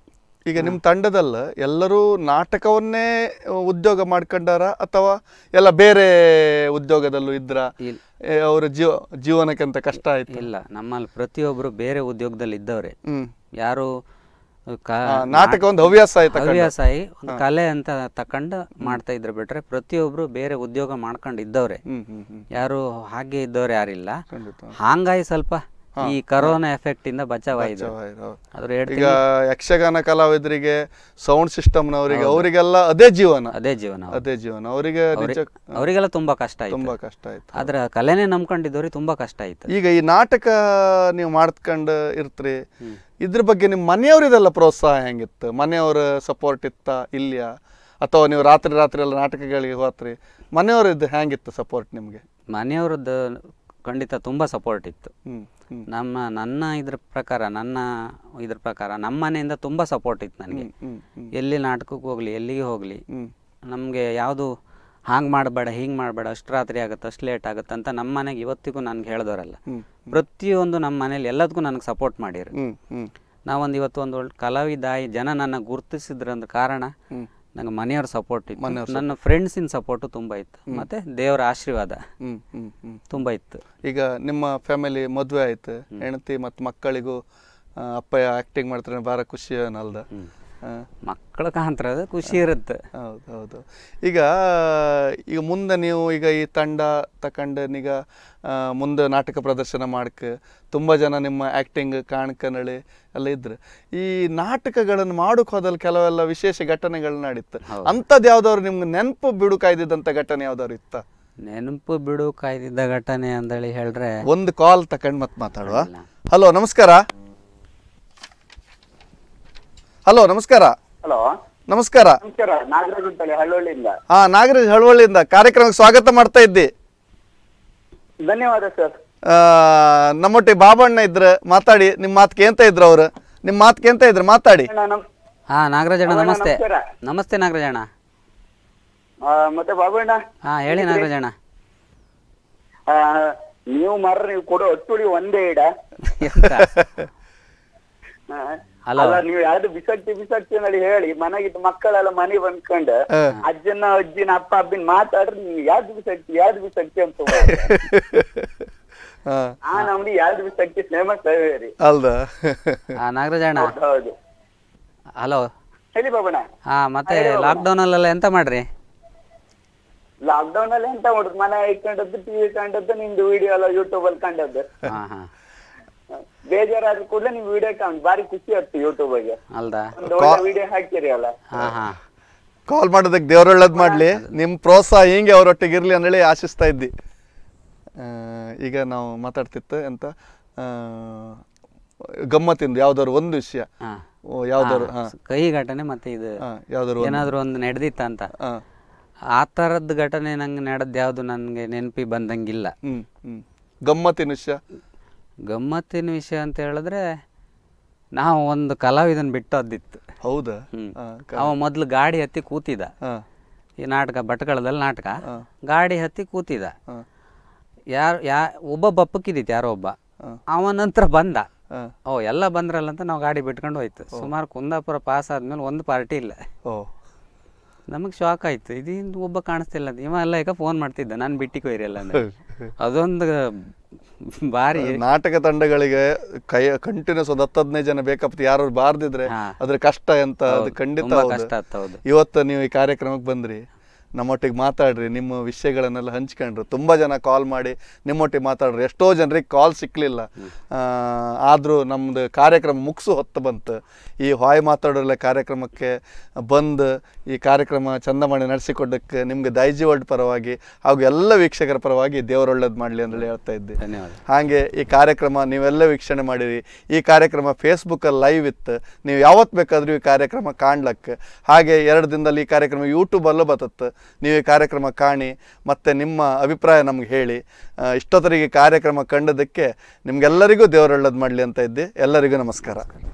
ಈಗ ನಿಮ್ಮ ತಂಡದಲ್ಲ ಎಲ್ಲರೂ ನಾಟಕವನ್ನೇ ಉದ್ಯೋಗ ಮಾಡ್ಕೊಂಡಾರ ಅಥವಾ ಎಲ್ಲ ಬೇರೆ ಉದ್ಯೋಗದಲ್ಲೂ ಇದ್ರ ಇಲ್- ಅವರ ಜೀವ ಜೀವನಕ್ಕೆ ಅಂತ ಕಷ್ಟ ಆಯ್ತು ಇಲ್ಲ ನಮ್ಮಲ್ಲಿ ಪ್ರತಿಯೊಬ್ಬರು ಬೇರೆ ಉದ್ಯೋಗದಲ್ಲಿ ಇದ್ದವ್ರೆ ಹ್ಮ್ ಯಾರು ಕ- ಆ, ನಾಟಕ ಒಂದು ಹವ್ಯಾಸ ಆಯ್ತು ಹವ್ಯಾಸಾಯಿ ಒಂದು ಕಲೆ ಅಂತ ತಕೊಂಡು ಮಾಡ್ತಾ ಇದ್ರು ಬಿಟ್ರೆ ಪ್ರತಿಯೊಬ್ರು ಬೇರೆ ಉದ್ಯೋಗ ಮಾಡ್ಕೊಂಡು ಇದ್ದವ್ರೆ ಹ್ಮ್ ಹ್ಮ್ ಹ್ಮ್ ಯಾರು ಹಾಗೆ ಇದ್ದವ್ರು ಯಾರಿಲ್ಲ ಖಂಡಿತ ಹಾಂಗಾಗಿ ಸ್ವಲ್ಪ ಈ ಕರೋನಾ ಎಫೆಕ್ಟ್ ಇಂದ ಬಚಾವಾಯಿದ್ರು ಹೌದು. ಅದ್ರ ಎರಡು ಈಗ ಯಕ್ಷಗಾನ ಕಲಾವಿದರಿಗೆ ಸೌಂಡ್ ಸಿಸ್ಟಮ್ನವರಿಗೆ ಅವರಿಗೆಲ್ಲ ಅದೇ ಜೀವನ ಅದೇ ಜೀವನ ಅದೇ ಜೀವನ ಅವರಿಗೆ ನಿಜ ಅವರಿಗೆಲ್ಲ ತುಂಬಾ ಕಷ್ಟ ಆಯ್ತು ತುಂಬಾ ಕಷ್ಟ ಆಯ್ತು ಆದ್ರೆ ಕಲೆನೇ ನಂಬ್ಕೊಂಡಿದ್ದವ್ರಿಗೆ ತುಂಬಾ ಕಷ್ಟ ಆಯ್ತು ಈಗ ಈ ನಾಟಕ ನೀವು ಮಾಡ್ಕೊಂಡು ಇರ್ತೀರಿ ಇದ್ರ ಬಗ್ಗೆ ನಿಮ್ಮ ಮನೆಯವರಿದೆಲ್ಲ ಪ್ರೋತ್ಸಾಹ ಹೆಂಗಿತ್ತು ಮನೆಯವರ ಸಪೋರ್ಟ್ ಇತ್ತ ಇಲ್ಯಾ ಅಥವಾ ನೀವು ರಾತ್ರಿ ರಾತ್ರಿ ಎಲ್ಲ ನಾಟಕಗಳಿಗೆ ಹೋತ್ರಿ ಮನೆಯವ್ರದ್ದು ಹೆಂಗಿತ್ತು ಸಪೋರ್ಟ್ ನಿಮಗೆ ಮನೆಯವ್ರದ್ದು ಖಂಡಿತ ತುಂಬಾ ಸಪೋರ್ಟ್ ಇತ್ತು ಹ್ಮ್ ಹ್ಮ್ ನಮ್ಮ ನನ್ನ ಇದ್ರ ಪ್ರಕಾರ ನನ್ನ ಇದ್ರ ಪ್ರಕಾರ ನಮ್ಮ ಮನೆಯಿಂದ ತುಂಬಾ ಸಪೋರ್ಟ್ ಇತ್ತು ನನಗೆ ಹ್ಮ್ ಹ್ಮ್ ಎಲ್ಲಿ ನಾಟಕಕ್ಕೆ ಹೋಗ್ಲಿ ಎಲ್ಲಿಗೆ ಹೋಗ್ಲಿ ಹ್ಮ್ ನಮಗೆ ಯಾವುದು ಹಾಂಗ್ ಮಾಡಬೇಡ ಹಿಂಗೆ ಮಾಡಬೇಡ ಅಷ್ಟು ರಾತ್ರಿ ಆಗುತ್ತೆ ಅಷ್ಟು ಲೇಟ್ ಆಗುತ್ತೆ ಅಂತ ನಮ್ಮ ಮನೆಗೆ ಇವತ್ತಿಗೂ ನನಗೆ ಹೇಳಿದವರಲ್ಲ ಹ್ಮ್ ಪ್ರತಿಯೊಂದು ನಮ್ಮ ಮನೇಲಿ ಎಲ್ಲದಕ್ಕೂ ನನಗೆ ಸಪೋರ್ಟ್ ಮಾಡಿರು ಹ್ಮ್ ಹ್ಮ್ ನಾವೊಂದು ಇವತ್ತು ಒಂದು ಒಳ್ಳೆ ಕಲಾವಿದಾಯಿ ಜನ ನನ್ನ ಗುರುತಿಸಿದ್ರಂದ ಕಾರಣ ಹ್ಮ್ ನಂಗೆ ಮನೆಯವ್ರ ಸಪೋರ್ಟ್ ಇತ್ತು ನನ್ನ ಫ್ರೆಂಡ್ಸಿನ ಸಪೋರ್ಟು ತುಂಬ ಇತ್ತು ಮತ್ತೆ ದೇವರ ಆಶೀರ್ವಾದ ಹ್ಮ್ ಹ್ಮ್ ಹ್ಮ್ ತುಂಬ ಇತ್ತು ಈಗ ನಿಮ್ಮ ಫ್ಯಾಮಿಲಿ ಮದುವೆ ಆಯ್ತು ಹೆಂಡತಿ ಮತ್ತು ಮಕ್ಕಳಿಗೂ ಆ, ಅಪ್ಪ ಆ್ಯಕ್ಟಿಂಗ್ ಮಾಡ್ತಾರೆ ಭಾಳ ಖುಷಿ ಏನಲ್ದ ಮಕ್ಕಳ ಕಾಂತರ ಅದು ಖುಷಿ ಇರುತ್ತೆ ಹೌದು ಹೌದು ಈಗ ಈಗ ಮುಂದೆ ನೀವು ಈಗ ಈ ತಂಡ ತಕೊಂಡು ಈಗ ಆ, ಮುಂದೆ ನಾಟಕ ಪ್ರದರ್ಶನ ಮಾಡಕ್ಕೆ ತುಂಬ ಜನ ನಿಮ್ಮ ಆ್ಯಕ್ಟಿಂಗ್ ಕಾಣ್ಕನಳಿ ಎಲ್ಲ ಇದ್ರು ಈ ನಾಟಕಗಳನ್ನು ಮಾಡೋಕೆ ಹೋದಲ್ಲಿ ಕೆಲವೆಲ್ಲ ವಿಶೇಷ ಘಟನೆಗಳು ನಡೀತು ಅಂಥದ್ದು ಯಾವ್ದಾದ್ರು ನಿಮ್ಗೆ ನೆನಪು ಬಿಡು ಕಾಯ್ದಿದ್ದಂಥ ಘಟನೆ ಯಾವ್ದಾದ್ರು ಇತ್ತ ನೆನಪು ಬಿಡು ಕಾಯ್ದಿದ್ದ ಘಟನೆ ಅಂದೇಳಿ ಹೇಳ್ರೆ ಒಂದು ಕಾಲ್ ತಕೊಂಡು ಮತ್ತೆ ಮಾತಾಡುವ ಹಲೋ ನಮಸ್ಕಾರ ಹಲೋ ನಮಸ್ಕಾರ ಹಲೋ ನಮಸ್ಕಾರ ನಮಸ್ಕಾರ ನಾಗರಾಜ್ ಅಂತೇಳಿ ಹಳ್ಳೊಳ್ಳಿಯಿಂದ ಹಾ ನಾಗರಾಜ್ ಹಳವಳ್ಳಿಯಿಂದ ಕಾರ್ಯಕ್ರಮಕ್ಕೆ ಸ್ವಾಗತ ಮಾಡ್ತಾ ಇದ್ದಿ ಧನ್ಯವಾದ ಸರ್ ಆ, ನಮ್ಮೊಟ್ಟಿಗೆ ಬಾಬಣ್ಣ ಇದ್ರ ಮಾತಾಡಿ ನಿಮ್ಮ ಮಾತು ಕೇಂತ ಇದ್ರು ಅವ್ರು ನಿಮ್ಮ ಮಾತು ಕೇಂತ ಇದ್ರು ಮಾತಾಡಿ ನಮ್ ಹಾ ನಾಗರಾಜಣ್ಣ ಅಣ್ಣ, ನಮಸ್ತೆ ನಮಸ್ಕಾರ. ನಮಸ್ತೆ ನಾಗರಾಜಣ್ಣ ಆ, ಮತ್ತೆ ಬಾಬಣ್ಣ ಹಾ ಹೇಳಿ ನಾಗರಾಜಣ್ಣ ಆ, ನೀವು ಮರ ನೀವು ಕೊಡೋ ಒಟ್ಟುಳಿ ಒಂದೇ ಇಡ ಎಂತ? ಆ, ಅಲ್ಲ ಅಲ್ಲ ನೀವು ಯಾವ್ದು ಬಿಸಕ್ತಿ ಬಿಸಕ್ತಿ ಅನ್ನಲ್ಲಿ ಹೇಳಿ ಮನೆಗಿದ್ದ ಮಕ್ಕಳೆಲ್ಲ ಮನೆ ಬಂದ್ಕೊಂಡು ಅಜ್ಜನ ಅಜ್ಜಿನ ಅಪ್ಪ ಅಬ್ಬಿನ ಮಾತಾಡ್ರಿ ನೀವು ಯಾವ್ದು ಬಿಸಕ್ತಿ ಯಾವ್ದು ಬಿಸಕ್ತಿ ಅಂತ ಹಾ ಆ ನಮ್ದು ಯಾವ್ದು ಬಿಸಕ್ತಿ ಫೇಮಸ್ ರೀ ಅಲ್ದಾ ಆ, ನಾಗರಾಜ್ ಅಣ್ಣ ಹೌದು ಹಲೋ ಹೇಳಿ ಬಾಬಣ್ಣ ಹಾ ಮತ್ತೆ ಲಾಕ್ಡೌನಲ್ಲೆಲ್ಲ ಎಂತ ಮಾಡ್ರಿ ಲಾಕ್ಡೌನ್ ಅಲ್ಲಿ ಎಂತ ಮಾಡುದು ಮನೆ ಇಟ್ಕೊಂಡದ್ದು ಟಿವಿ ಕಂಡದ್ದು ನಿಮ್ದು ವಿಡಿಯೋ ಎಲ್ಲ ಯೂಟ್ಯೂಬ್ ಅಲ್ಲಿ ಕಂಡದ್ದು ಹಾ ಹಾ ಬೇಜಾರಾದ ಕೂಡಲೇ ನಿಮ್ ವಿಡಿಯೋ ಕಾಣ್ ಬಾರಿ ಖುಷಿ ಆಗ್ತದೆ ಯೂಟ್ಯೂಬ್ ಗೆ ಅಲ್ದಾ ಒಂದು ಒಳ್ಳೆ ವಿಡಿಯೋ ಹಾಕ್ತೀರಿ ಅಲ್ಲ ಹಾ ಹಾ ಕಾಲ್ ಮಾಡೋದಕ್ಕೆ ದೇವ್ರ ಒಳ್ಳೇದು ಮಾಡಲಿ ನಿಮ್ಮ ಪ್ರೋತ್ಸಾಹ ಹಿಂಗೆ ಅವರೊಟ್ಟಿಗೆ ಇರಲಿ ಅಂದೇಳಿ ಆಶಿಸ್ತಾ ಇದ್ದಿ ಆ, ಈಗ ನಾವು ಮಾತಾಡ್ತಿತ್ತು ಎಂತ ಆ, ಗಮ್ಮತ್ತಿಂದು ಯಾವ್ದಾದ್ರು ಒಂದು ವಿಷಯ ಹಾ ಓ, ಯಾವ್ದಾದ್ರು ಹಾ, ಹಾ ಕಹಿ ಘಟನೆ ಮತ್ತೆ ಇದು ಹಾ ಯಾವ್ದಾದ್ರು ಒಂದು ಏನಾದ್ರು ಒಂದು ನಡೆದಿತ್ತ ಅಂತ ಹಾ ಆ ಥರದ್ದು ಘಟನೆ ನಂಗೆ ನಡೆದ ಯಾವುದು ನನಗೆ ನೆನಪಿ ಬಂದಂಗಿಲ್ಲ ಹ್ಮ್ ಹ್ಮ್ ಗಮ್ಮತ್ತಿನ ವಿಷಯ ಗಮ್ಮತ್ತಿನ ವಿಷಯ ಅಂತ ಹೇಳಿದ್ರೆ ನಾವು ಒಂದು ಕಲಾವಿದನ್ ಬಿಟ್ಟು ಅದ್ದಿತ್ತು ಹೌದಾ ಹ್ಮ್. ಹಾ, ಅವ ಮೊದ್ಲು ಗಾಡಿ ಹತ್ತಿ ಕೂತಿದ ಹಾ ಈ ನಾಟಕ ಭಟ್ಕಳದಲ್ಲಿ ನಾಟಕ ಗಾಡಿ ಹತ್ತಿ ಕೂತಿದ ಹಾ. ಯಾರು ಯಾ ಒಬ್ಬ ಬಪ್ಪಕ್ಕಿದ್ದಿತ್ತು ಯಾರೋ ಒಬ್ಬ ಅವ ನಂತರ ಬಂದ ಹಾ. ಓ ಎಲ್ಲ ಬಂದ್ರಲ್ಲ ಅಂತ ನಾವು ಗಾಡಿ ಬಿಟ್ಕೊಂಡು ಹೋಯ್ತು ಸುಮಾರು ಕುಂದಾಪುರ ಪಾಸ್ ಆದ್ಮೇಲೆ ಒಂದು ಪಾರ್ಟಿ ಇಲ್ಲ ಓ ನಮಗೆ ಶಾಕ್ ಆಯ್ತು ಇದಿಂದ ಒಬ್ಬ ಕಾಣಿಸ್ತಿಲ್ಲ ಅಂತ ಇವ ಎಲ್ಲ ಈಗ ಫೋನ್ ಮಾಡ್ತಿದ್ದ ನಾನು ಬಿಟ್ಟಿಗೆ ಹೋಯ್ರಲ್ಲ ಅಂದ್ರೆ ಅದೊಂದು ಭಾರಿ ನಾಟಕ ತಂಡಗಳಿಗೆ ಕೈ ಕಂಟಿನ್ಯೂಸ್ ಒಂದು ಹತ್ತು ಹದಿನೈದು ಜನ ಬೇಕಪ್ಪ ಯಾರು ಬಾರ್ದಿದ್ರೆ ಹಾ. ಅದ್ರ ಕಷ್ಟ ಎಂತ ಅದು ಹೌದು, ಖಂಡಿತ ತುಂಬಾ ಹೌದು. ಕಷ್ಟ ಆತ್ ಹೌದು. ಇವತ್ತು ನೀವು ಈ ಕಾರ್ಯಕ್ರಮಕ್ಕೆ ಬಂದ್ರಿ ನಮ್ಮೊಟ್ಟಿಗೆ ಮಾತಾಡ್ರಿ ನಿಮ್ಮ ವಿಷಯಗಳನ್ನೆಲ್ಲ ಹಂಚ್ಕೊಂಡ್ರು ತುಂಬ ಜನ ಕಾಲ್ ಮಾಡಿ ನಿಮ್ಮೊಟ್ಟಿಗೆ ಮಾತಾಡ್ರಿ ಎಷ್ಟೋ ಜನರಿಗೆ ಕಾಲ್ ಸಿಕ್ಕಲಿಲ್ಲ ಆದರೂ ನಮ್ಮದು ಕಾರ್ಯಕ್ರಮ ಮುಗಿಸು ಹೊತ್ತು ಬಂತು ಈ ಹಾಯ್ ಮಾತಾಡೋಲ್ಲ ಕಾರ್ಯಕ್ರಮಕ್ಕೆ ಬಂದು ಈ ಕಾರ್ಯಕ್ರಮ ಚಂದ ಮಾಡಿ ನಡೆಸಿಕೊಡಕ್ಕೆ ನಿಮಗೆ ದೈಜಿ ವರ್ಲ್ಡ್ ಪರವಾಗಿ ಹಾಗೂ ಎಲ್ಲ ವೀಕ್ಷಕರ ಪರವಾಗಿ ದೇವರು ಒಳ್ಳೇದು ಮಾಡಲಿ ಅಂತೇಳಿ ಹೇಳ್ತಾ ಇದ್ದೆ ಧನ್ಯವಾದ ಹಾಗೆ ಈ ಕಾರ್ಯಕ್ರಮ ನೀವೆಲ್ಲ ವೀಕ್ಷಣೆ ಮಾಡಿರಿ ಈ ಕಾರ್ಯಕ್ರಮ ಫೇಸ್ಬುಕ್ಕಲ್ಲಿ ಲೈವ್ ಇತ್ತು ನೀವು ಯಾವತ್ತು ಬೇಕಾದರೂ ಈ ಕಾರ್ಯಕ್ರಮ ಕಾಣ್ಲಕ್ಕೆ ಹಾಗೆ ಎರಡು ದಿನದಲ್ಲಿ ಈ ಕಾರ್ಯಕ್ರಮ ಯೂಟ್ಯೂಬಲ್ಲೂ ಬರ್ತತ್ತೆ ನೀವು ಈ ಕಾರ್ಯಕ್ರಮ ಕಾಣಿ ಮತ್ತು ನಿಮ್ಮ ಅಭಿಪ್ರಾಯ ನಮ್ಗೆ ಹೇಳಿ ಆ, ಇಷ್ಟೊತ್ತರಿಗೆ ಕಾರ್ಯಕ್ರಮ ಕಂಡದಕ್ಕೆ ನಿಮ್ಗೆಲ್ಲರಿಗೂ ದೇವರೊಳ್ಳದು ಮಾಡಲಿ ಅಂತ ಇದ್ದೆ ಎಲ್ಲರಿಗೂ ನಮಸ್ಕಾರ